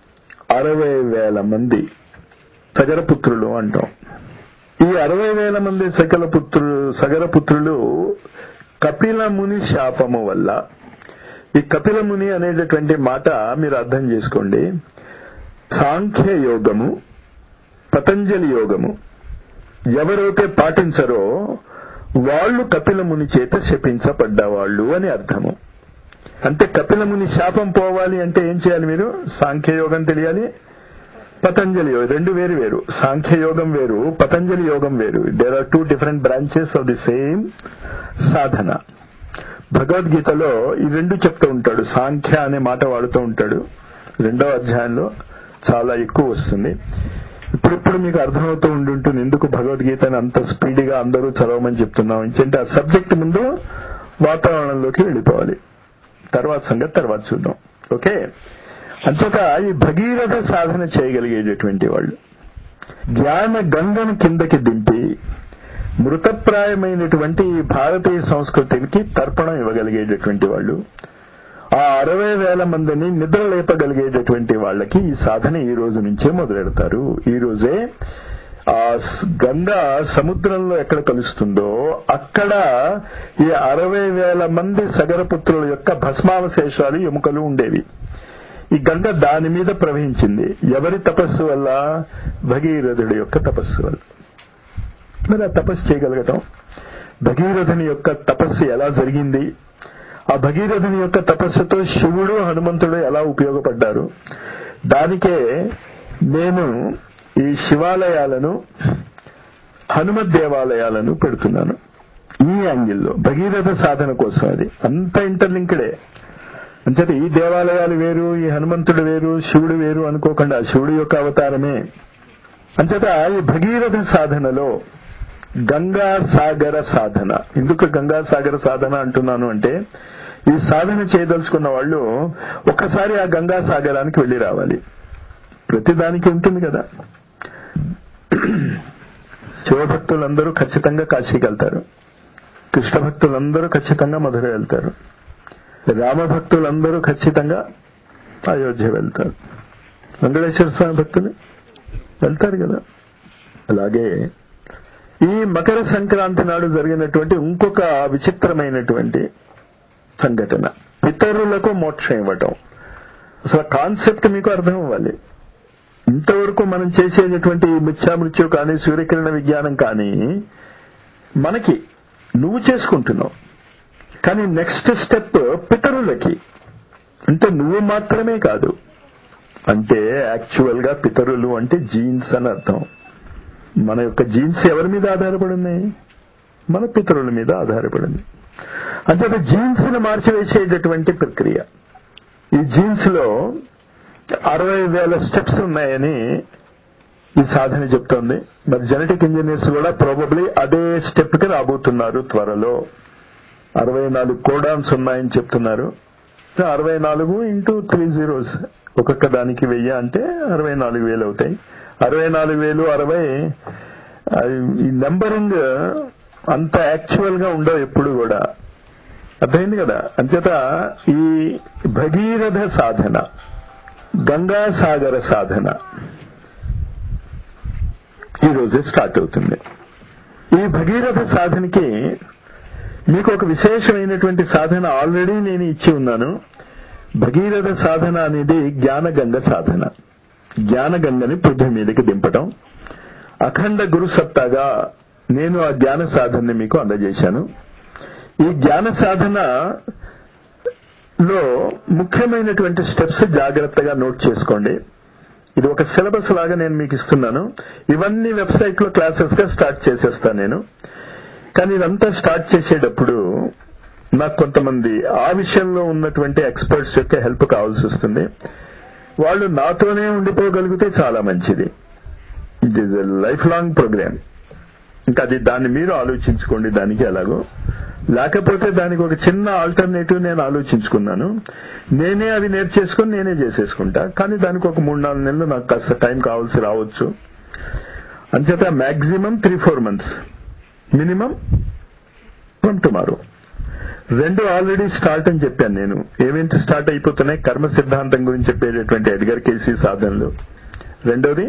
Speaker 2: అరవై వేల మంది సగరపుత్రులు అంటాం ఈ అరవై వేల మంది సకల పుత్రులు సగరపుత్రులు కపిల ముని శాపము వల్ల ఈ కపిల ముని అనేటటువంటి మాట మీరు అర్థం చేసుకోండి సాంఖ్య యోగము పతంజలి యోగము ఎవరైతే పాటించరో వాళ్ళు కపిల ముని చేత శపించబడ్డవాళ్ళు అని అర్థము అంటే కపిల ముని శాపం పోవాలి అంటే ఏం చేయాలి మీరు సాంఖ్య యోగం తెలియాలి పతంజలి యోగం రెండు వేరు వేరు సాంఖ్య యోగం వేరు పతంజలి యోగం వేరు there are two different branches of the same సాధన భగవద్గీతలో ఈ రెండు చెప్తూ ఉంటాడు సాంఖ్య అనే మాట వాడుతూ ఉంటాడు రెండవ అధ్యాయంలో చాలా ఎక్కువ వస్తుంది ఇప్పుడిప్పుడు మీకు అర్థమవుతూ ఉండుంటుంది ఎందుకు భగవద్గీతని అంత స్పీడ్గా అందరూ చదవమని చెప్తున్నాం ఎందుకంటే ఆ సబ్జెక్ట్ ముందు వాతావరణంలోకి వెళ్ళిపోవాలి తర్వాత సంగతి తర్వాత చూద్దాం ఓకే అంతటా ఈ భగీరథ సాధన చేయగలిగేటటువంటి వాళ్ళు జ్ఞాన గంగను కిందకి దింపి మృతప్రాయమైనటువంటి ఈ భారతీయ సంస్కృతికి తర్పణం ఇవ్వగలిగేటటువంటి వాళ్ళు ఆ అరవై వేల మందిని నిద్ర లేపగలిగేటటువంటి వాళ్ళకి ఈ సాధన ఈ రోజు నుంచే మొదలెడతారు ఈ రోజే ఆ గంగా సముద్రంలో ఎక్కడ కలుస్తుందో అక్కడ ఈ అరవై వేల మంది సగరపుత్రుల యొక్క భస్మావశేషాలు ఎముకలు ఉండేవి ఈ గంగ దాని మీద ప్రవహించింది ఎవరి తపస్సు వల్ల భగీరథుడి యొక్క తపస్సు వల్ల మరి ఆ తపస్సు చేయగలగటం భగీరథుని యొక్క తపస్సు ఎలా జరిగింది ఆ భగీరథుని యొక్క తపస్సుతో శివుడు హనుమంతుడు ఎలా ఉపయోగపడ్డారు దానికే నేను ఈ శివాలయాలను హనుమత్ దేవాలయాలను పెడుతున్నాను ఈ యాంగిల్లో భగీరథ సాధన కోసం అది అంత ఇంటర్లింక్డే అంచేత ఈ దేవాలయాలు వేరు ఈ హనుమంతుడు వేరు శివుడు వేరు అనుకోకుండా శివుడు యొక్క అవతారమే అంచేత ఈ భగీరథ సాధనలో గంగా సాగర సాధన ఎందుకు గంగా సాగర సాధన అంటున్నాను అంటే ఈ సాధన చేయదలుచుకున్న వాళ్ళు ఒక్కసారి ఆ గంగా సాగరానికి వెళ్లి రావాలి ప్రతిదానికి ఉంటుంది కదా శివభక్తులందరూ ఖచ్చితంగా కాశీకి వెళ్తారు కృష్ణ భక్తులందరూ ఖచ్చితంగా మధుర వెళ్తారు రామభక్తులందరూ ఖచ్చితంగా అయోధ్య వెళ్తారు వెంకటేశ్వర స్వామి భక్తులు వెళ్తారు కదా అలాగే ఈ మకర సంక్రాంతి నాడు జరిగినటువంటి ఇంకొక విచిత్రమైనటువంటి సంఘటన పితరులకు మోక్షం ఇవ్వటం అసలు కాన్సెప్ట్ మీకు అర్థం అవ్వాలి ఇంతవరకు మనం చేసేటటువంటి మిథ్యామృత్యు కానీ సూర్యకిరణ విజ్ఞానం కానీ మనకి నువ్వు చేసుకుంటున్నావు కానీ నెక్స్ట్ స్టెప్ పితరులకి అంటే నువ్వు మాత్రమే కాదు అంటే యాక్చువల్ గా పితరులు అంటే జీన్స్ అని అర్థం మన యొక్క జీన్స్ ఎవరి మీద ఆధారపడి ఉన్నాయి మన పితరుల మీద ఆధారపడింది అంటే జీన్స్ ని మార్చివేసేటటువంటి ప్రక్రియ ఈ జీన్స్ లో అరవై వేల స్టెప్స్ ఉన్నాయని ఈ సాధన చెప్తోంది మరి జెనెటిక్ ఇంజనీర్స్ కూడా ప్రాబబ్లీ అదే స్టెప్ కి రాబోతున్నారు త్వరలో అరవై నాలుగు కోడాన్స్ ఉన్నాయని చెప్తున్నారు అరవై నాలుగు ఇంటూ త్రీ జీరోస్ ఒక్కొక్క దానికి వెయ్యి అంటే అరవై నాలుగు వేలు అవుతాయి అరవై నాలుగు వేలు అరవై ఈ నెంబరింగ్ అంత యాక్చువల్ గా ఉండవు ఎప్పుడు కూడా అర్థమైంది కదా అంచేత ఈ భగీరథ సాధన గంగాసాగర సాధన ఈ రోజే స్టార్ట్ అవుతుంది ఈ భగీరథ సాధనకి మీకు ఒక విశేషమైనటువంటి సాధన ఆల్రెడీ నేను ఇచ్చి ఉన్నాను భగీరథ సాధన అనేది జ్ఞానగంగ సాధన జ్ఞానగంగని పృథ్వీ మీదకి దింపటం అఖండ గురు సత్తాగా నేను ఆ జ్ఞాన సాధనని మీకు అందజేశాను ఈ జ్ఞాన సాధన లో ముఖ్యమైనటువంటి స్టెప్స్ జాగ్రత్తగా నోట్ చేసుకోండి ఇది ఒక సిలబస్ లాగా నేను మీకు ఇస్తున్నాను ఇవన్నీ వెబ్సైట్ లో క్లాసెస్ గా స్టార్ట్ చేసేస్తాను నేను కానీ ఇదంతా స్టార్ట్ చేసేటప్పుడు నాకు కొంతమంది ఆ విషయంలో ఉన్నటువంటి ఎక్స్పర్ట్స్ యొక్క హెల్ప్ కావాల్సి వస్తుంది వాళ్ళు నాతోనే ఉండిపోగలిగితే చాలా మంచిది it is life long programme ఇంకా అది దాన్ని మీరు ఆలోచించుకోండి దానికి ఎలాగో లేకపోతే దానికి ఒక చిన్న ఆల్టర్నేటివ్ నేను ఆలోచించుకున్నాను నేనే అవి నేర్చేసుకుని నేనే చేసేసుకుంటా కానీ దానికి ఒక మూడు నాలుగు నెలలు నాకు కాస్త టైం కావాల్సి రావచ్చు అంచేత maximum three four months minimum from tomorrow రెండు ఆల్రెడీ స్టార్ట్ అని చెప్పాను నేను ఏమేంటి స్టార్ట్ అయిపోతున్నాయి కర్మ సిద్ధాంతం గురించి చెప్పేటటువంటి ఎడ్గర్ కేసీ సాధనలు రెండోది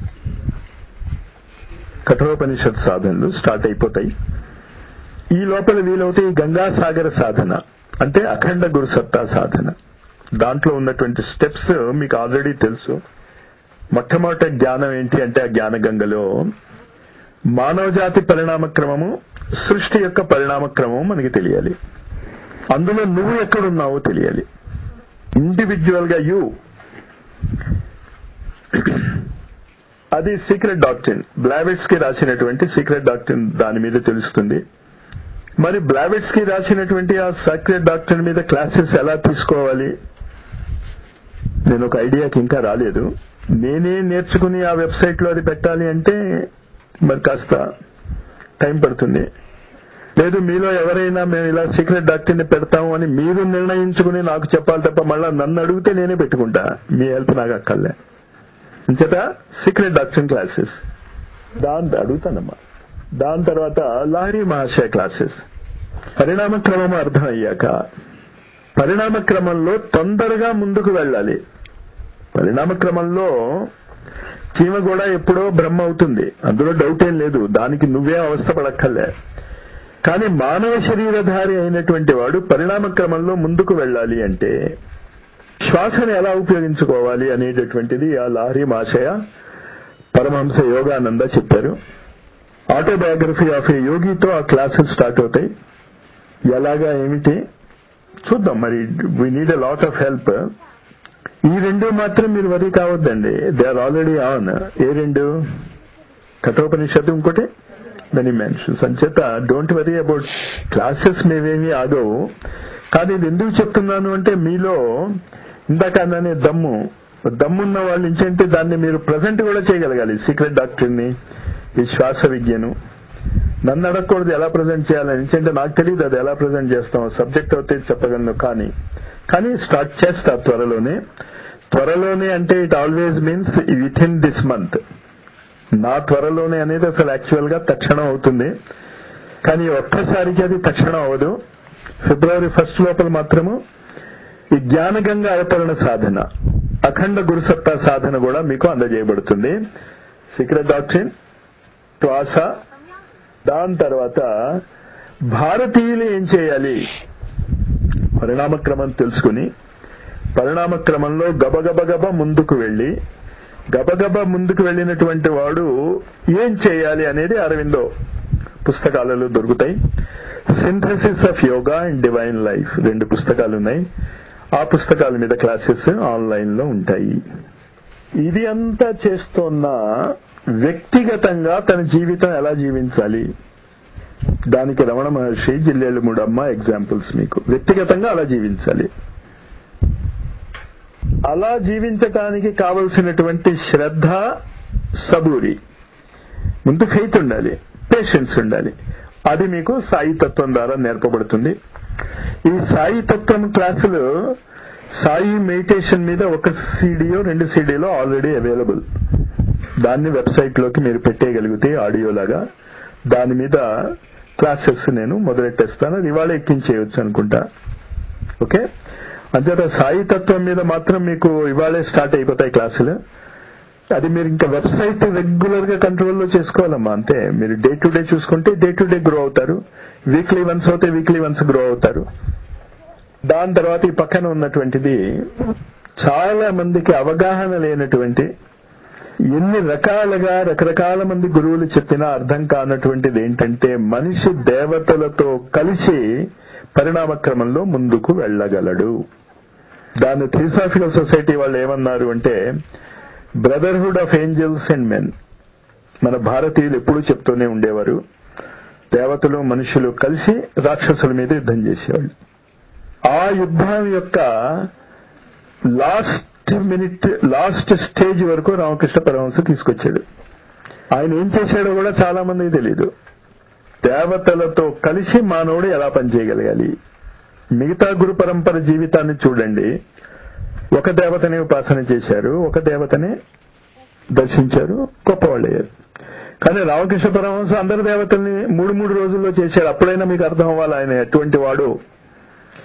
Speaker 2: కఠోపనిషత్ సాధనలు స్టార్ట్ అయిపోతాయి ఈ లోపల వీలవుతే ఈ గంగాసాగర సాధన అంటే అఖండ గురుసత్తా సాధన దాంట్లో ఉన్నటువంటి స్టెప్స్ మీకు ఆల్రెడీ తెలుసు మొట్టమొదటి జ్ఞానం ఏంటి అంటే ఆ జ్ఞాన గంగలో మానవజాతి పరిణామ క్రమము సృష్టి యొక్క పరిణామ క్రమము మనకి తెలియాలి అందులో నువ్వు ఎక్కడున్నావో తెలియాలి ఇండివిజువల్ గా యూ అది సీక్రెట్ డాక్టరీన్ బ్లావెట్స్ కి రాసినటువంటి సీక్రెట్ డాక్టరీన్ దాని మీద తెలుస్తుంది మరి బ్లావెట్స్ కి రాసినటువంటి ఆ సీక్రెట్ డాక్టరీన్ మీద క్లాసెస్ ఎలా తీసుకోవాలి నేను ఒక ఐడియాకి ఇంకా రాలేదు నేనే నేర్చుకుని ఆ వెబ్సైట్ లో అది పెట్టాలి అంటే మరి కాస్త టైం పడుతుంది లేదు మీలో ఎవరైనా మేము ఇలా సీక్రెట్ డాక్టర్ని పెడతాము అని మీరు నిర్ణయించుకుని నాకు చెప్పాలి తప్ప మళ్ళా నన్ను అడిగితే నేనే పెట్టుకుంటా మీ హెల్ప్ నాకు అక్కర్లే అంచేత సీక్రెట్ డాక్టర్ క్లాసెస్ దాని అడుగుతానమ్మా దాని తర్వాత లహరి మహాశయ క్లాసెస్ పరిణామ క్రమం అర్థమయ్యాక పరిణామ క్రమంలో తొందరగా ముందుకు వెళ్ళాలి పరిణామ క్రమంలో చీమ కూడా ఎప్పుడో బ్రహ్మ అవుతుంది అందులో డౌట్ ఏం లేదు దానికి నువ్వే అవస్థ పడక్కర్లే కానీ మానవ శరీరధారి అయినటువంటి వాడు పరిణామ క్రమంలో ముందుకు వెళ్ళాలి అంటే శ్వాసను ఎలా ఉపయోగించుకోవాలి అనేటటువంటిది ఆ లాహరి మాషయ పరమహంస యోగానంద చెప్పారు ఆటోబయోగ్రఫీ ఆఫ్ ఏ యోగితో ఆ క్లాసెస్ స్టార్ట్ అవుతాయి ఎలాగా ఏమిటి చూద్దాం మరి we need a lot of help ఈ రెండు మాత్రం మీరు వరి కావద్దండి they are already on a రెండు కఠోపనిషత్తు ఇంకోటి మెనీ మెన్షన్స్ అంచేత డోంట్ వరీ అబౌట్ క్లాసెస్ మేమేమి ఆగవు కానీ ఇది ఎందుకు చెప్తున్నాను అంటే మీలో ఇందాక అన్ననే దమ్ము దమ్మున్న వాళ్ళ నుంచి అంటే దాన్ని మీరు ప్రజెంట్ కూడా చేయగలగాలి సీక్రెట్ డాక్టర్ని ఈ శ్వాస విద్యను నన్ను అడగకూడదు ఎలా ప్రజెంట్ చేయాలని ఎందుకంటే నాకు తెలియదు అది ఎలా ప్రజెంట్ చేస్తాం సబ్జెక్ట్ అవుతే చెప్పగలను కానీ కానీ స్టార్ట్ చేస్తా త్వరలోనే త్వరలోనే అంటే it always means within this month నా త్వరలోనే అనేది అసలు యాక్చువల్ గా తక్షణం అవుతుంది కానీ ఒక్కసారికి అది తక్షణం అవ్వదు ఫిబ్రవరి ఫస్ట్ లోపల మాత్రము ఈ జ్ఞానగంగా అవతరణ సాధన అఖండ గురుసత్తా సాధన కూడా మీకు అందజేయబడుతుంది సీక్రెట్ డాక్టరీన్ శ్వాస దాని తర్వాత భారతీయులు ఏం చేయాలి పరిణామ క్రమం తెలుసుకుని పరిణామ క్రమంలో గబగబగబ ముందుకు వెళ్లి గబగబ ముందుకు వెళ్ళినటువంటి వాడు ఏం చేయాలి అనేది అరవిందో పుస్తకాలలో దొరుకుతాయి synthesis of yoga and divine life రెండు పుస్తకాలు ఉన్నాయి ఆ పుస్తకాల మీద క్లాసెస్ ఆన్లైన్ లో ఉంటాయి ఇది అంతా చేస్తున్న వ్యక్తిగతంగా తన జీవితం ఎలా జీవించాలి దానికి రమణ మహర్షి జిల్లేళ్ళు మూడమ్మ ఎగ్జాంపుల్స్ మీకు వ్యక్తిగతంగా అలా జీవించాలి అలా జీవించటానికి కావలసినటువంటి శ్రద్ధ సబూరి ముందు ఫెయిత్ ఉండాలి పేషెన్స్ ఉండాలి అది మీకు సాయి తత్వం ద్వారా నేర్పబడుతుంది ఈ సాయి తత్వం క్లాసులు సాయి మెడిటేషన్ మీద ఒక సీడీయో రెండు సీడీలో ఆల్రెడీ అవైలబుల్ దాన్ని వెబ్సైట్ లోకి మీరు పెట్టేయగలిగితే ఆడియో లాగా దాని మీద క్లాసెస్ నేను మొదలెట్టేస్తాను అది ఇవాళ ఎక్కించేయచ్చు అనుకుంటా ఓకే అంచేత సాయి తత్వం మీద మాత్రం మీకు ఇవాళే స్టార్ట్ అయిపోతాయి క్లాసులు అది మీరు ఇంకా వెబ్సైట్ రెగ్యులర్ గా కంట్రోల్లో చేసుకోవాలమ్మా అంతే మీరు డే టు డే చూసుకుంటే డే టు డే గ్రో అవుతారు వీక్లీ వన్స్ అవుతే వీక్లీ వన్స్ గ్రో అవుతారు దాని తర్వాత ఈ పక్కన ఉన్నటువంటిది చాలా మందికి అవగాహన లేనటువంటి ఎన్ని రకాలుగా రకరకాల మంది గురువులు చెప్పినా అర్థం కానటువంటిది ఏంటంటే మనిషి దేవతలతో కలిసి పరిణామ క్రమంలో ముందుకు వెళ్ళగలడు దాన్ని థియోసాఫికల్ సొసైటీ వాళ్ళు ఏమన్నారు అంటే brotherhood of angels and men మన భారతీయులు ఎప్పుడూ చెప్తూనే ఉండేవారు దేవతలు మనుషులు కలిసి రాక్షసుల మీద యుద్ధం చేసేవాళ్ళు ఆ యుద్ధం యొక్క లాస్ట్ మినిట్ లాస్ట్ స్టేజ్ వరకు రామకృష్ణ పరమహంస తీసుకొచ్చాడు ఆయన ఏం చేశాడో కూడా చాలా మందికి తెలియదు దేవతలతో కలిసి మానవుడు ఎలా పనిచేయగలగాలి మిగతా గురు పరంపర జీవితాన్ని చూడండి ఒక దేవతని ఉపాసన చేశారు ఒక దేవతని దర్శించారు గొప్పవాళ్ళయ్యారు కానీ రామకృష్ణ పరమహంస అందరి దేవతల్ని మూడు మూడు రోజుల్లో చేశాడు అప్పుడైనా మీకు అర్థం అవ్వాలి ఆయన ఎటువంటి వాడు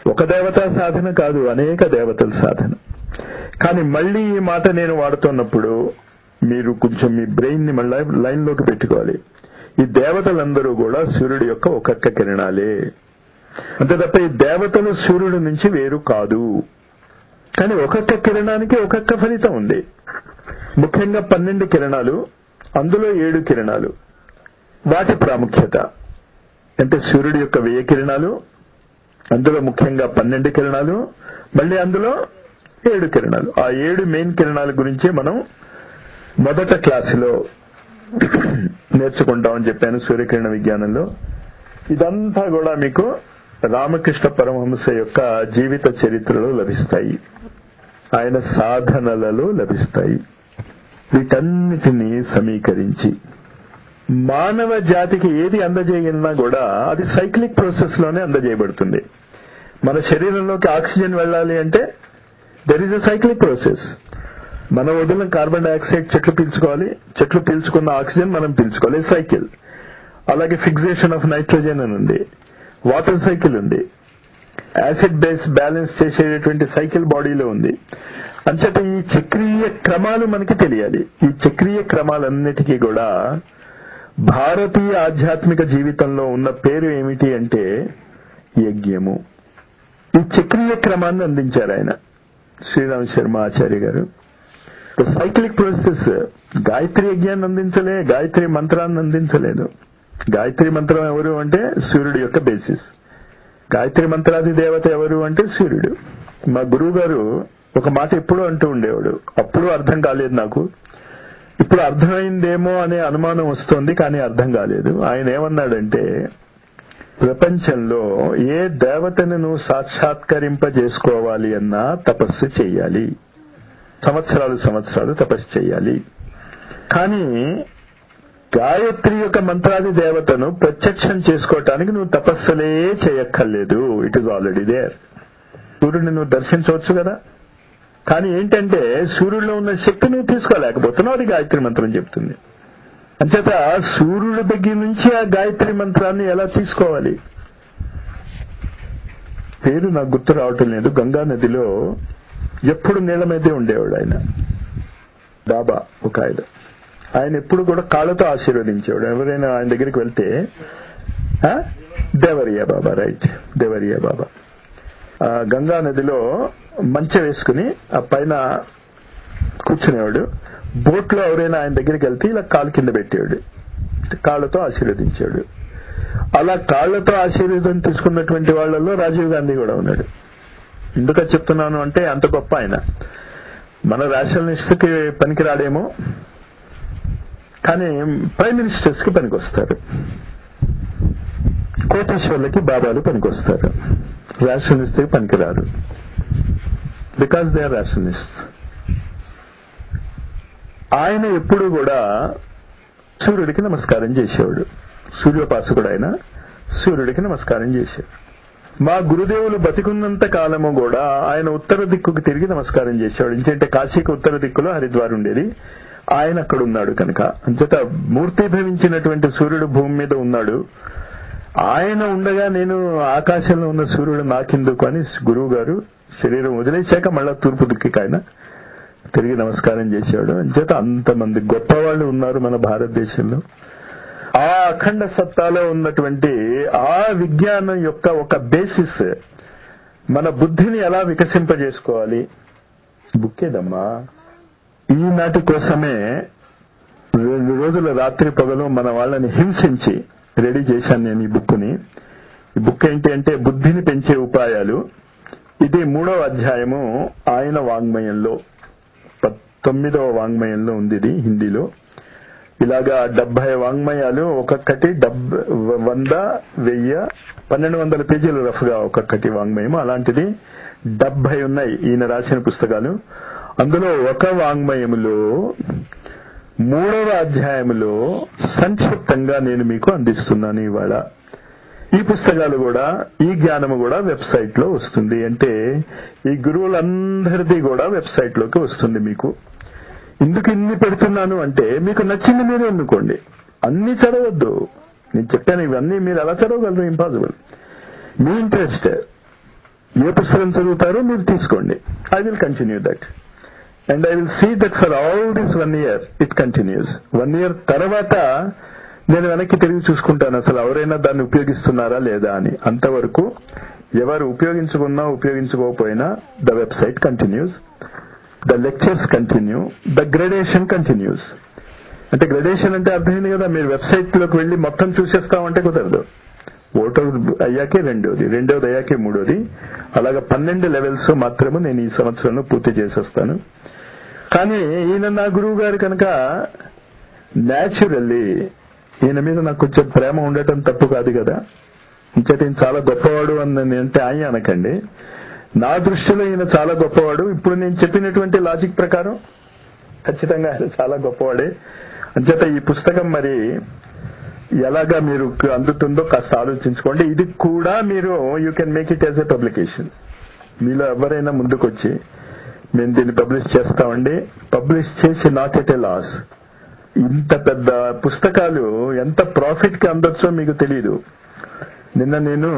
Speaker 2: ఒక దేవతా సాధన కాదు అనేక దేవతల సాధన కానీ మళ్ళీ ఈ మాట నేను వాడుతున్నప్పుడు మీరు కొంచెం మీ బ్రెయిన్ ని మళ్ళీ లైన్ లోకి పెట్టుకోవాలి ఈ దేవతలందరూ కూడా సూర్యుడి యొక్క ఒక్కొక్క కిరణాలే అంతే తప్ప ఈ దేవతలు సూర్యుడి నుంచి వేరు కాదు కానీ ఒక్కొక్క కిరణానికి ఒక్కొక్క ఫలితం ఉంది ముఖ్యంగా పన్నెండు కిరణాలు అందులో ఏడు కిరణాలు వాటి ప్రాముఖ్యత అంటే సూర్యుడి యొక్క వెయ్యి కిరణాలు అందులో ముఖ్యంగా పన్నెండు కిరణాలు మళ్ళీ అందులో ఏడు కిరణాలు ఆ ఏడు మెయిన్ కిరణాల గురించి మనం మొదట క్లాసులో నేర్చుకుంటామని చెప్పాను సూర్యకిరణ విజ్ఞానంలో ఇదంతా కూడా మీకు రామకృష్ణ పరమహంస యొక్క జీవిత చరిత్రలో లభిస్తాయి ఆయన సాధనలలో లభిస్తాయి వీటన్నిటినీ సమీకరించి మానవ జాతికి ఏది అందజేయన్నా కూడా అది సైక్లిక్ ప్రాసెస్ లోనే అందజేయబడుతుంది మన శరీరంలోకి ఆక్సిజన్ వెళ్ళాలి అంటే there is a cyclic process మన వదిలిన కార్బన్ డైఆక్సైడ్ చెట్లు పీల్చుకోవాలి చెట్లు పీల్చుకున్న ఆక్సిజన్ మనం పీల్చుకోవాలి సైకిల్ అలాగే ఫిక్సేషన్ ఆఫ్ నైట్రోజన్ అని ఉంది వాటర్ సైకిల్ ఉంది యాసిడ్ బేస్ బ్యాలెన్స్ చేసేటటువంటి సైకిల్ బాడీలో ఉంది అంచేత ఈ చక్రీయ క్రమాలు మనకి తెలియాలి ఈ చక్రీయ క్రమాలన్నిటికీ కూడా భారతీయ ఆధ్యాత్మిక జీవితంలో ఉన్న పేరు ఏమిటి అంటే యజ్ఞము ఈ చక్రీయ క్రమాన్ని అందించారు ఆయన శ్రీరామ్ శర్మ ఆచార్య గారు సైక్లిక్ ప్రాసెస్ గాయత్రి యజ్ఞాన్ని అందించలే గాయత్రి మంత్రాన్ని అందించలేదు గాయత్రి మంత్రం ఎవరు అంటే సూర్యుడు యొక్క బేసిస్ గాయత్రి మంత్రాది దేవత ఎవరు అంటే సూర్యుడు మా గురువు గారు ఒక మాట ఎప్పుడూ అంటూ ఉండేవాడు అప్పుడు అర్థం కాలేదు నాకు ఇప్పుడు అర్థమైందేమో అనే అనుమానం వస్తోంది కానీ అర్థం కాలేదు ఆయన ఏమన్నాడంటే ప్రపంచంలో ఏ దేవతను నువ్వు సాక్షాత్కరింపజేసుకోవాలి అన్నా తపస్సు చెయ్యాలి సంవత్సరాలు సంవత్సరాలు తపస్సు చెయ్యాలి కానీ గాయత్రి యొక్క మంత్రాది దేవతను ప్రత్యక్షం చేసుకోవటానికి నువ్వు తపస్సులే చేయక్కర్లేదు ఇట్ ఈస్ ఆల్రెడీ దేర్ సూర్యుడిని నువ్వు దర్శించవచ్చు కదా కానీ ఏంటంటే సూర్యుడిలో ఉన్న శక్తి నువ్వు తీసుకోలేకపోతున్నావు అది గాయత్రి మంత్రం చెప్తుంది అంచేత సూర్యుడి దగ్గర నుంచి ఆ గాయత్రి మంత్రాన్ని ఎలా తీసుకోవాలి పేరు నాకు గుర్తు రావటం లేదు గంగా నదిలో ఎప్పుడు నీళ్ల మీదే ఉండేవాడు ఆయన బాబా ఒక ఆయన ఆయన ఎప్పుడు కూడా కాళ్ళతో ఆశీర్వదించేవాడు ఎవరైనా ఆయన దగ్గరికి వెళ్తే దేవరియా బాబా రైట్ దేవరియా బాబా గంగా నదిలో మంచె వేసుకుని ఆ పైన కూర్చునేవాడు బోట్ లో ఎవరైనా ఆయన దగ్గరికి వెళ్తే ఇలా కాలు కింద పెట్టేవాడు కాళ్ళతో ఆశీర్వదించాడు అలా కాళ్లతో ఆశీర్వాదం తీసుకున్నటువంటి వాళ్ళలో రాజీవ్ గాంధీ కూడా ఉన్నాడు ఎందుకు చెప్తున్నాను అంటే అంత గొప్ప ఆయన మన రేషనలిస్ట్ కి పనికిరాడేమో కానీ ప్రైమ్ మినిస్టర్స్ కి పనికొస్తారు కోటేశ్వర్లకి బాబాలు పనికొస్తారు రేషనలిస్ట్ కి పనికిరారు బికాస్ దే ఆర్ రేషనలిస్ట్ ఆయన ఎప్పుడు కూడా సూర్యుడికి నమస్కారం చేసేవాడు సూర్యోపాసకుడు ఆయన సూర్యుడికి నమస్కారం చేశాడు మా గురుదేవులు బతికున్నంత కాలము కూడా ఆయన ఉత్తర దిక్కుకు తిరిగి నమస్కారం చేసేవాడు ఎందుకంటే కాశీకి ఉత్తర దిక్కులో హరిద్వార్ ఉండేది ఆయన అక్కడ ఉన్నాడు కనుక అంచేత మూర్తిభవించినటువంటి సూర్యుడు భూమి మీద ఉన్నాడు ఆయన ఉండగా నేను ఆకాశంలో ఉన్న సూర్యుడు నాకెందుకు అని గురువు గారు శరీరం వదిలేశాక మళ్ళా తూర్పు దిక్కుకి ఆయన తిరిగి నమస్కారం చేసేవాడు అంచేత అంతమంది గొప్పవాళ్ళు ఉన్నారు మన భారతదేశంలో ఆ అఖండ సత్తాలో ఉన్నటువంటి ఆ విజ్ఞానం యొక్క ఒక బేసిస్ మన బుద్ధిని ఎలా వికసింపజేసుకోవాలి బుక్కేదమ్మా ఈనాటి కోసమే రెండు రోజుల రాత్రి పగలు మన వాళ్ళని హింసించి రెడీ చేశాను నేను ఈ బుక్ని ఈ బుక్ ఏంటి అంటే బుద్ధిని పెంచే ఉపాయాలు ఇది మూడవ అధ్యాయము ఆయన వాంగ్మయంలో తొమ్మిదవ వాంగ్మయంలో ఉంది ఇది హిందీలో ఇలాగా డెబ్బై వాంగ్మయాలు ఒక్కొక్కటి డెబ్బ వంద వెయ్యి పన్నెండు వందల పేజీలు రఫ్ గా ఒక్కొక్కటి వాంగ్మయం అలాంటిది డెబ్బై ఉన్నాయి ఈయన రాసిన పుస్తకాలు అందులో ఒక వాంగ్మయములో మూడవ అధ్యాయములో సంక్షిప్తంగా నేను మీకు అందిస్తున్నాను ఇవాళ ఈ పుస్తకాలు కూడా ఈ జ్ఞానము కూడా వెబ్సైట్ లో వస్తుంది అంటే ఈ గురువులందరిది కూడా వెబ్సైట్ లోకి వస్తుంది మీకు ఎందుకు ఇన్ని పెడుతున్నాను అంటే మీకు నచ్చింది మీరు ఎన్నుకోండి అన్ని చదవద్దు నేను చెప్పాను ఇవన్నీ మీరు ఎలా చదవగలరు ఇంపాసిబుల్ మీ ఇంట్రెస్ట్ ఏ పుస్తకం చదువుతారో మీరు తీసుకోండి I will continue that and I will see that for all this one year it continues one year తర్వాత నేను వెనక్కి తిరిగి చూసుకుంటాను అసలు ఎవరైనా దాన్ని ఉపయోగిస్తున్నారా లేదా అని అంతవరకు ఎవరు ఉపయోగించుకున్నా ఉపయోగించుకోకపోయినా the website continues the lectures continue the gradation continues అంటే గ్రెడేషన్ అంటే అర్థమైంది కదా మీరు వెబ్సైట్ లోకి వెళ్లి మొత్తం చూసేస్తామంటే కుదరదు ఓటర్ అయ్యాకే రెండోది రెండోది అయ్యాకే మూడోది అలాగా పన్నెండు లెవెల్స్ మాత్రమే నేను ఈ సంవత్సరంలో పూర్తి చేసేస్తాను కానీ ఈయన నా గురువు గారు కనుక న్యాచురల్లీ ఈయన మీద నాకు కొంచెం ప్రేమ ఉండటం తప్పు కాదు కదా ఇంకటి ఈయన చాలా గొప్పవాడు అని అంటే ఆయన అనకండి నా దృష్టిలో ఈయన చాలా గొప్పవాడు ఇప్పుడు నేను చెప్పినటువంటి లాజిక్ ప్రకారం ఖచ్చితంగా ఆయన చాలా గొప్పవాడే అంచేత ఈ పుస్తకం మరి ఎలాగా మీరు అందుతుందో కాస్త ఆలోచించుకోండి ఇది కూడా మీరు you can make it as a publication మీలో ఎవరైనా ముందుకొచ్చి మేము దీన్ని పబ్లిష్ చేస్తామండి పబ్లిష్ చేసి నాట్ ఎట్ ఏ లాస్ ఇంత పెద్ద పుస్తకాలు ఎంత ప్రాఫిట్ కి అందొచ్చో మీకు తెలియదు నిన్న నేను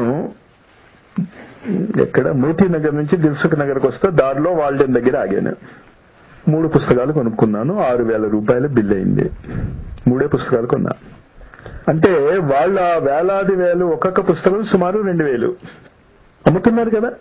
Speaker 2: ఎక్కడ మోతీ నగర్ నుంచి దిల్సుఖ్ నగర్కి వస్తే దారిలో వాల్డెన్ దగ్గర ఆగాను మూడు పుస్తకాలు కొనుక్కున్నాను ఆరు వేల రూపాయల బిల్ అయింది మూడే పుస్తకాలు కొన్నా అంటే వాళ్ళ వేలాది వేలు ఒక్కొక్క పుస్తకం సుమారు రెండు వేలు అమ్ముతున్నారు కదా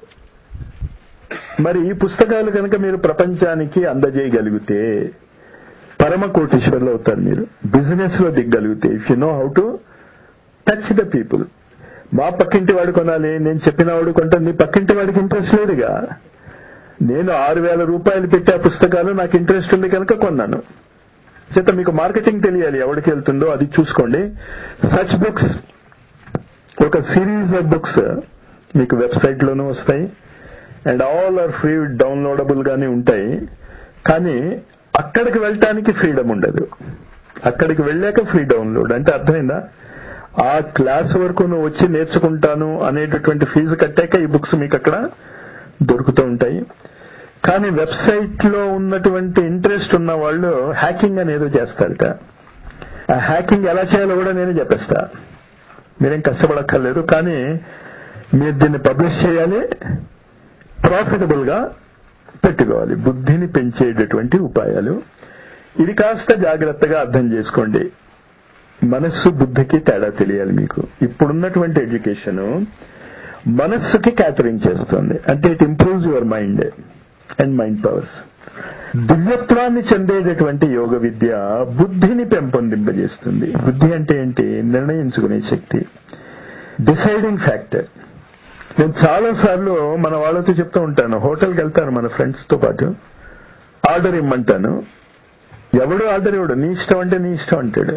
Speaker 2: మరి ఈ పుస్తకాలు కనుక మీరు ప్రపంచానికి అందజేయగలిగితే పరమ కోటీశ్వర్లు అవుతారు మీరు బిజినెస్ లో దిగ్గలిగితే if you know how to touch the people మా పక్కింటి వాడు కొనాలి నేను చెప్పిన వాడు కొంటే నీ పక్కింటి వాడికి ఇంట్రెస్ట్ లేదుగా నేను ఆరు వేల రూపాయలు పెట్టి ఆ పుస్తకాలు నాకు ఇంట్రెస్ట్ ఉంది కనుక కొన్నాను చేత మీకు మార్కెటింగ్ తెలియాలి ఎవరికి వెళ్తుందో అది చూసుకోండి సచ్ బుక్స్ ఒక సిరీస్ ఆఫ్ బుక్స్ మీకు వెబ్సైట్ లోనూ వస్తాయి and all are free downloadable గానే ఉంటాయి కానీ అక్కడికి వెళ్ళటానికి ఫ్రీడమ్ ఉండదు అక్కడికి వెళ్ళాక ఫ్రీ డౌన్లోడ్ అంటే అర్థమైందా ఆ క్లాస్ వరకు నువ్వు వచ్చి నేర్చుకుంటాను అనేటటువంటి ఫీజు కట్టాక ఈ బుక్స్ మీకు అక్కడ దొరుకుతూ ఉంటాయి కానీ వెబ్సైట్ లో ఉన్నటువంటి ఇంట్రెస్ట్ ఉన్న వాళ్ళు హ్యాకింగ్ అనేదో చేస్తారట ఆ హ్యాకింగ్ ఎలా చేయాలో కూడా నేను చెప్పేస్తా మీరేం కష్టపడక్కర్లేదు కానీ మీరు దీన్ని పబ్లిష్ చేయాలి ప్రాఫిటబుల్ గా పెట్టుకోవాలి బుద్ధిని పెంచేటటువంటి ఉపాయాలు ఇది కాస్త జాగ్రత్తగా అర్థం చేసుకోండి మనస్సు బుద్ధికి తేడా తెలియాలి మీకు ఇప్పుడున్నటువంటి ఎడ్యుకేషన్ మనస్సుకి క్యాటరింగ్ చేస్తుంది అంటే it improves your mind and mind powers దివ్యత్వాన్ని చెందేటటువంటి యోగ విద్య బుద్ధిని పెంపొందింపజేస్తుంది బుద్ధి అంటే ఏంటి నిర్ణయించుకునే శక్తి డిసైడింగ్ ఫ్యాక్టర్ నేను చాలా సార్లు మన వాళ్ళతో చెప్తూ ఉంటాను హోటల్కి వెళ్తాను మన ఫ్రెండ్స్ తో పాటు ఆర్డర్ ఇమ్మంటాను ఎవడు ఆర్డర్ ఇవ్వడు నీ ఇష్టం అంటే నీ ఇష్టం అంటాడు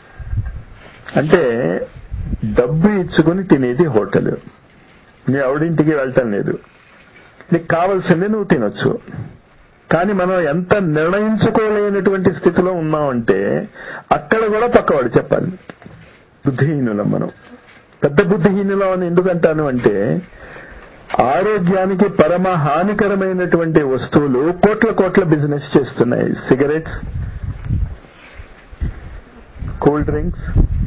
Speaker 2: అంటే డబ్బు ఇచ్చుకుని తినేది హోటల్ నీ ఎవడింటికి వెళ్ళటం లేదు నీకు కావాల్సింది నువ్వు తినొచ్చు కానీ మనం ఎంత నిర్ణయించుకోలేనటువంటి స్థితిలో ఉన్నామంటే అక్కడ కూడా పక్కవాడు చెప్పాలి బుద్ధిహీనులం మనం పెద్ద బుద్ధిహీనులం అని ఎందుకంటాను అంటే ఆరోగ్యానికి పరమ హానికరమైనటువంటి వస్తువులు కోట్ల కోట్ల బిజినెస్ చేస్తున్నాయి సిగరెట్స్ కూల్ డ్రింక్స్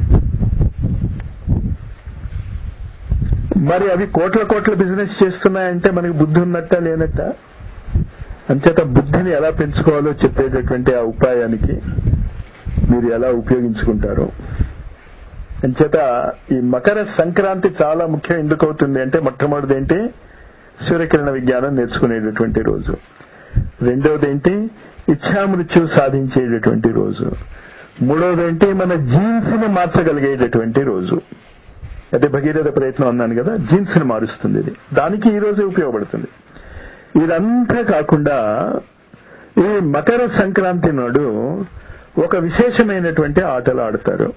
Speaker 2: మరి అవి కోట్ల కోట్ల బిజినెస్ చేస్తున్నాయంటే మనకి బుద్ధి ఉన్నట్ట లేనట్ట అంచేత బుద్ధిని ఎలా పెంచుకోవాలో చెప్పేటటువంటి ఆ ఉపాయానికి మీరు ఎలా ఉపయోగించుకుంటారో అంచేత ఈ మకర సంక్రాంతి చాలా ముఖ్యం ఎందుకు అవుతుంది అంటే మొట్టమొదటిది ఏంటి సూర్యకిరణ విజ్ఞానం నేర్చుకునేటటువంటి రోజు రెండవది ఏంటి ఇచ్ఛామృత్యు సాధించేటటువంటి రోజు మూడవది ఏంటి మన జీన్స్ ని మార్చగలిగేటటువంటి రోజు అదే భగీరథ ప్రయత్నం అన్నాను కదా జీన్స్ ని మారుస్తుంది ఇది దానికి ఈ రోజు ఉపయోగపడుతుంది ఇదంతా కాకుండా ఈ మకర సంక్రాంతి నాడు ఒక విశేషమైనటువంటి ఆటలు ఆడతారు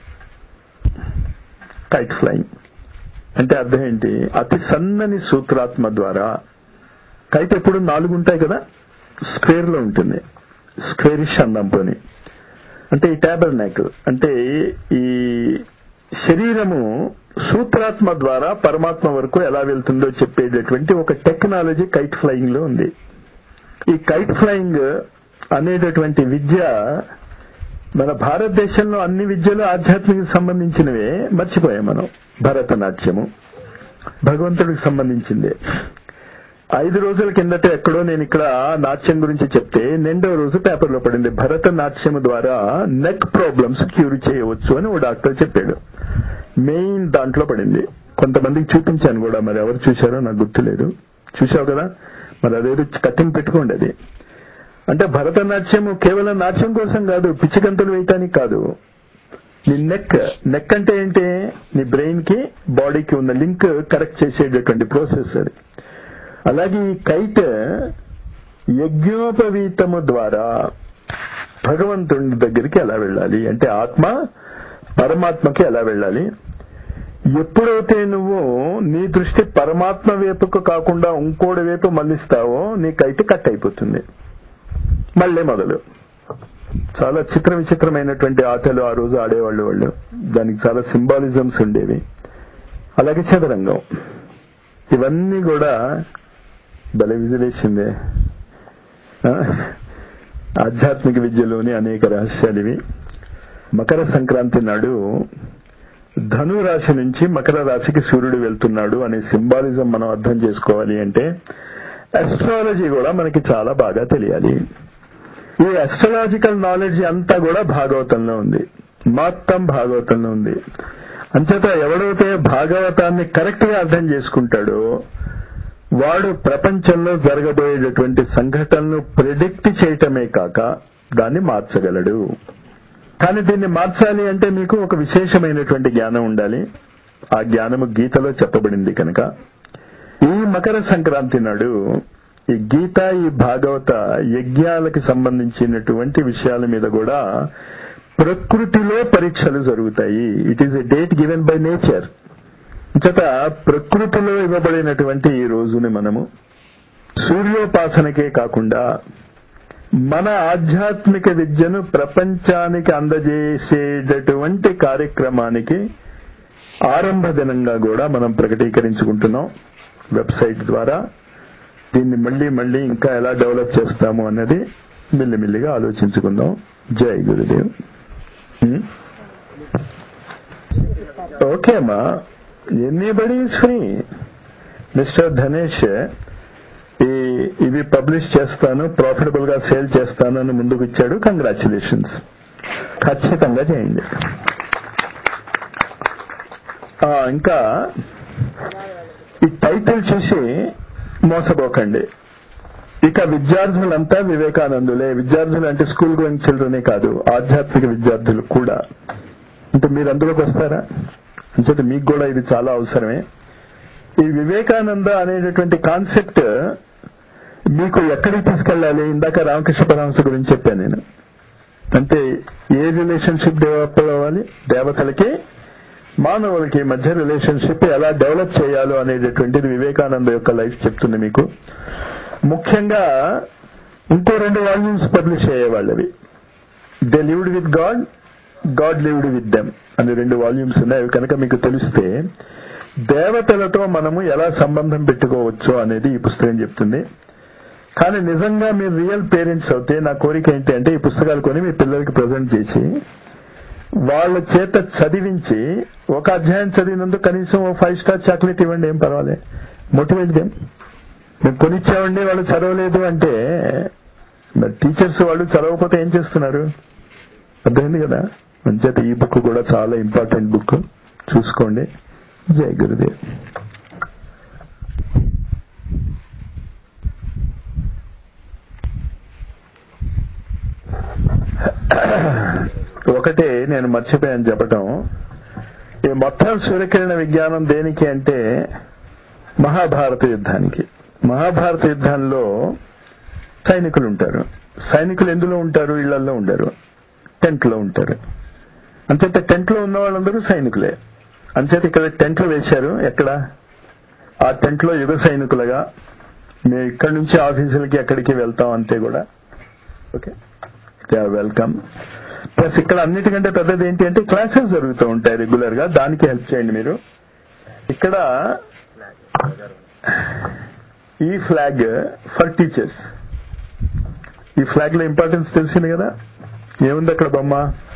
Speaker 2: కైట్ ఫ్లయింగ్ అంటే అర్థం ఏంటి అతి సన్నని సూత్రాత్మ ద్వారా కైట్ ఎప్పుడు నాలుగు ఉంటాయి కదా స్క్వేర్ లో ఉంటుంది స్క్వేరిష్ అన్నాం పోని అంటే ఈ ట్యాబర్ నాక్ అంటే ఈ శరీరము సూత్రాత్మ ద్వారా పరమాత్మ వరకు ఎలా వెళ్తుందో చెప్పేటటువంటి ఒక టెక్నాలజీ కైట్ ఫ్లయింగ్ లో ఉంది ఈ కైట్ ఫ్లయింగ్ అనేటటువంటి విద్య మన భారతదేశంలో అన్ని విద్యలు ఆధ్యాత్మిక సంబంధించినవే మర్చిపోయాం మనం భరతనాట్యము భగవంతుడికి సంబంధించిందే ఐదు రోజుల కిందట ఎక్కడో నేను ఇక్కడ నాట్యం గురించి చెప్తే రెండో రోజు పేపర్లో పడింది భరత నాట్యం ద్వారా నెక్ ప్రాబ్లమ్స్ క్యూర్ చేయవచ్చు అని ఓ డాక్టర్ చెప్పాడు మెయిన్ దాంట్లో పడింది కొంతమందికి చూపించాను కూడా మరి ఎవరు చూశారో నాకు గుర్తులేదు చూశావు కదా మరి అదేదో కట్టింగ్ పెట్టుకోండి అది అంటే భరతనాట్యం కేవలం నాట్యం కోసం కాదు పిచ్చిగంతులు వేయటానికి కాదు నీ నెక్ నెక్ అంటే ఏంటి నీ బ్రెయిన్ కి బాడీకి ఉన్న లింక్ కరెక్ట్ చేసేటటువంటి ప్రాసెస్ అది అలాగే ఈ కైట్ యజ్ఞోపవీతము ద్వారా భగవంతుడి దగ్గరికి ఎలా వెళ్ళాలి అంటే ఆత్మ పరమాత్మకి ఎలా వెళ్ళాలి ఎప్పుడైతే నువ్వు నీ దృష్టి పరమాత్మ వైపుకు కాకుండా ఇంకోటి వైపు మళ్ళిస్తావో నీ కైట్ కట్ అయిపోతుంది మళ్ళీ మొదలు చాలా చిత్ర విచిత్రమైనటువంటి ఆటలు ఆ రోజు ఆడేవాళ్ళు వాళ్ళు దానికి చాలా సింబాలిజమ్స్ ఉండేవి అలాగే చదరంగం ఇవన్నీ కూడా బల విజులేసిందే ఆధ్యాత్మిక విద్యలోని అనేక రహస్యాలు ఇవి మకర సంక్రాంతి నాడు ధను రాశి నుంచి మకర రాశికి సూర్యుడు వెళ్తున్నాడు అనే సింబాలిజం మనం అర్థం చేసుకోవాలి అంటే అస్ట్రాలజీ కూడా మనకి చాలా బాగా తెలియాలి ఈ అస్ట్రాలజికల్ నాలెడ్జ్ అంతా కూడా భాగవతంలో ఉంది మొత్తం భాగవతంలో ఉంది అంచేత ఎవడైతే భాగవతాన్ని కరెక్ట్ గా అర్థం చేసుకుంటాడో వాడు ప్రపంచంలో జరగబోయేటటువంటి సంఘటనలు ప్రిడిక్ట్ చేయటమే కాక దాన్ని మార్చగలడు కానీ దీన్ని మార్చాలి అంటే మీకు ఒక విశేషమైనటువంటి జ్ఞానం ఉండాలి ఆ జ్ఞానము గీతలో చెప్పబడింది కనుక ఈ మకర సంక్రాంతి నాడు ఈ గీత ఈ భాగవత యజ్ఞాలకి సంబంధించినటువంటి విషయాల మీద కూడా ప్రకృతిలో పరీక్షలు జరుగుతాయి it is a date given by nature చేత ప్రకృతిలో ఇవ్వబడినటువంటి ఈ రోజుని మనము సూర్యోపాసనకే కాకుండా మన ఆధ్యాత్మిక విద్యను ప్రపంచానికి అందజేసేటటువంటి కార్యక్రమానికి ఆరంభ దినంగా కూడా మనం ప్రకటీకరించుకుంటున్నాం వెబ్సైట్ ద్వారా దీన్ని మళ్ళీ మళ్ళీ ఇంకా ఎలా డెవలప్ చేస్తాము అన్నది మెల్లిమెల్లిగా ఆలోచించుకుందాం జై గురుదేవ్ ఓకే అమ్మా anybody is free mister Dhanesh ఈ ఇవి పబ్లిష్ చేస్తాను ప్రాఫిటబుల్ గా సేల్ చేస్తాను అని ముందుకు ఇచ్చాడు కంగ్రాచులేషన్స్ ఖచ్చితంగా చేయండి ఇంకా ఈ టైటిల్ చూసి మోసపోకండి ఇక విద్యార్థులంతా వివేకానందులే విద్యార్థులు అంటే స్కూల్ గోయింగ్ చిల్డ్రనే కాదు ఆధ్యాత్మిక విద్యార్థులు కూడా అంటే మీరు అందులోకి వస్తారా అంటే మీకు కూడా ఇది చాలా అవసరమే ఈ వివేకానంద అనేటటువంటి కాన్సెప్ట్ మీకు ఎక్కడికి తీసుకెళ్ళాలి ఇందాక రామకృష్ణ పరమహంస గురించి చెప్పాను నేను అంటే ఏ రిలేషన్షిప్ డెవలప్ అవ్వాలి దేవతలకి మానవులకి మధ్య రిలేషన్షిప్ ఎలా డెవలప్ చేయాలో అనేటటువంటిది వివేకానంద యొక్క లైఫ్ చెప్తుంది మీకు ముఖ్యంగా ఇంకో రెండు వాల్యూమ్స్ పబ్లిష్ అయ్యేవాళ్ళవి they lived with God God lived with them అనే రెండు వాల్యూమ్స్ ఉన్నాయి అవి కనుక మీకు తెలిస్తే దేవతలతో మనము ఎలా సంబంధం పెట్టుకోవచ్చు అనేది ఈ పుస్తకం చెప్తుంది కానీ నిజంగా మీరు రియల్ పేరెంట్స్ అవుతే నా కోరిక ఏంటి అంటే ఈ పుస్తకాలు కొని మీ పిల్లలకి ప్రజెంట్ చేసి వాళ్ళ చేత చదివించి ఒక అధ్యాయం చదివినందుకు కనీసం ఓ ఫైవ్ స్టార్ చాక్లెట్ ఇవ్వండి ఏం పర్వాలే మోటివేట్ దేం మేము కొనిచ్చామండి వాళ్ళు చదవలేదు అంటే మరి టీచర్స్ వాళ్ళు చదవకపోతే ఏం చేస్తున్నారు అర్థమైంది కదా మంచిగా ఈ బుక్ కూడా చాలా ఇంపార్టెంట్ బుక్ చూసుకోండి జై గురుదేవ్ ఒకటి నేను మర్చిపోయాను చెప్పటం ఈ మొత్తం సూర్యకిరణ విజ్ఞానం దేనికి అంటే మహాభారత యుద్ధానికి మహాభారత యుద్ధంలో సైనికులు ఉంటారు సైనికులు ఎందులో ఉంటారు ఇళ్లలో ఉండరు టెంట్ లో ఉంటారు అంచేత టెంట్ లో ఉన్న వాళ్ళందరూ సైనికులే అంచేత ఇక్కడ టెంట్లు వేశారు ఎక్కడ ఆ టెంట్ లో యుగ సైనికులుగా మేము ఇక్కడి నుంచి ఆఫీసులకి ఎక్కడికి వెళ్తాం అంతే కూడా ఓకే వెల్కమ్ ప్లస్ ఇక్కడ అన్నిటికంటే పెద్దది ఏంటి అంటే క్లాసెస్ జరుగుతూ ఉంటాయి రెగ్యులర్ గా దానికి హెల్ప్ చేయండి మీరు ఇక్కడ ఈ ఫ్లాగ్ ఫర్ టీచర్స్ ఈ ఫ్లాగ్ లో ఇంపార్టెన్స్ తెలిసింది కదా ఏముంది అక్కడ బొమ్మ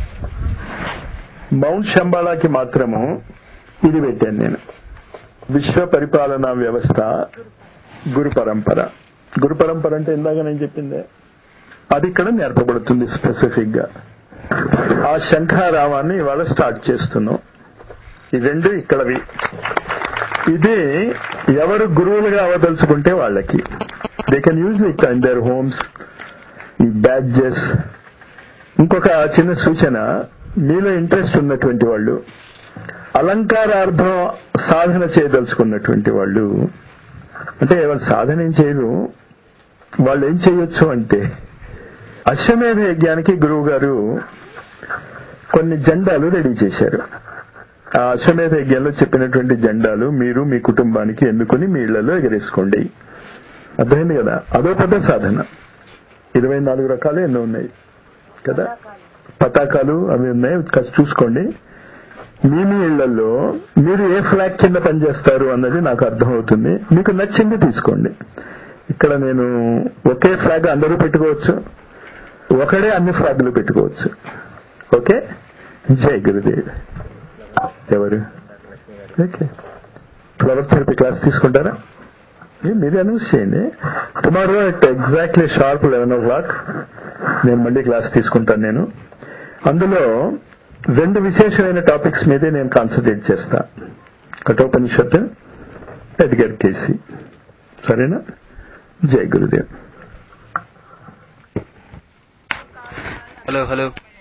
Speaker 2: మౌంట్ శంబాలాకి మాత్రము ఇది పెట్టాను నేను విశ్వ పరిపాలనా వ్యవస్థ గురు పరంపర గురు పరంపర అంటే ఇందాక నేను చెప్పిందే అది ఇక్కడ నేర్పబడుతుంది స్పెసిఫిక్ గా ఆ శంఖారావాన్ని ఇవాళ స్టార్ట్ చేస్తున్నాం ఈ రెండు ఇక్కడవి ఇది ఎవరు గురువులుగా అవదలుచుకుంటే వాళ్ళకి they can use it in their homes ఈ బ్యాడ్జెస్ ఇంకొక చిన్న సూచన మీలో ఇంట్రెస్ట్ ఉన్నటువంటి వాళ్ళు అలంకారార్థం సాధన చేయదలుచుకున్నటువంటి వాళ్ళు అంటే వాళ్ళు సాధన ఏం చేయరు వాళ్ళు ఏం చేయొచ్చు అంటే అశ్వమేధ యజ్ఞానికి గురువు గారు కొన్ని జెండాలు రెడీ చేశారు ఆ అశ్వమేధ యజ్ఞంలో చెప్పినటువంటి జెండాలు మీరు మీ కుటుంబానికి ఎన్నుకుని మీ ఇళ్లలో ఎగరేసుకోండి అర్థమైంది కదా అదో పెద్ద సాధన ఇరవై నాలుగు రకాలు ఎన్నో ఉన్నాయి కదా పతాకాలు అవి ఉన్నాయి కాస్త చూసుకోండి మీ మీ ఇళ్లలో మీరు ఏ ఫ్లాగ్ కింద పనిచేస్తారు అన్నది నాకు అర్థమవుతుంది మీకు నచ్చింది తీసుకోండి ఇక్కడ నేను ఒకే ఫ్లాగ్ అందరూ పెట్టుకోవచ్చు ఒకడే అన్ని ఫ్లాగ్లు పెట్టుకోవచ్చు ఓకే జై గురుదేవ్ ఎవరు ఓకే ఫ్లవర్ థెరపీ క్లాస్ తీసుకుంటారా ఏ, మీరే అనౌన్స్ చేయండి tomorrow at exactly sharp eleven o'clock నేను మళ్ళీ క్లాస్ తీసుకుంటాను నేను అందులో రెండు విశేషమైన టాపిక్స్ మీదే నేను కాన్సన్ట్రేట్ చేస్తా కఠోపనిషత్ ఎడ్గర్ కేసీ సరేనా జై గురుదేవ్
Speaker 3: హలో హలో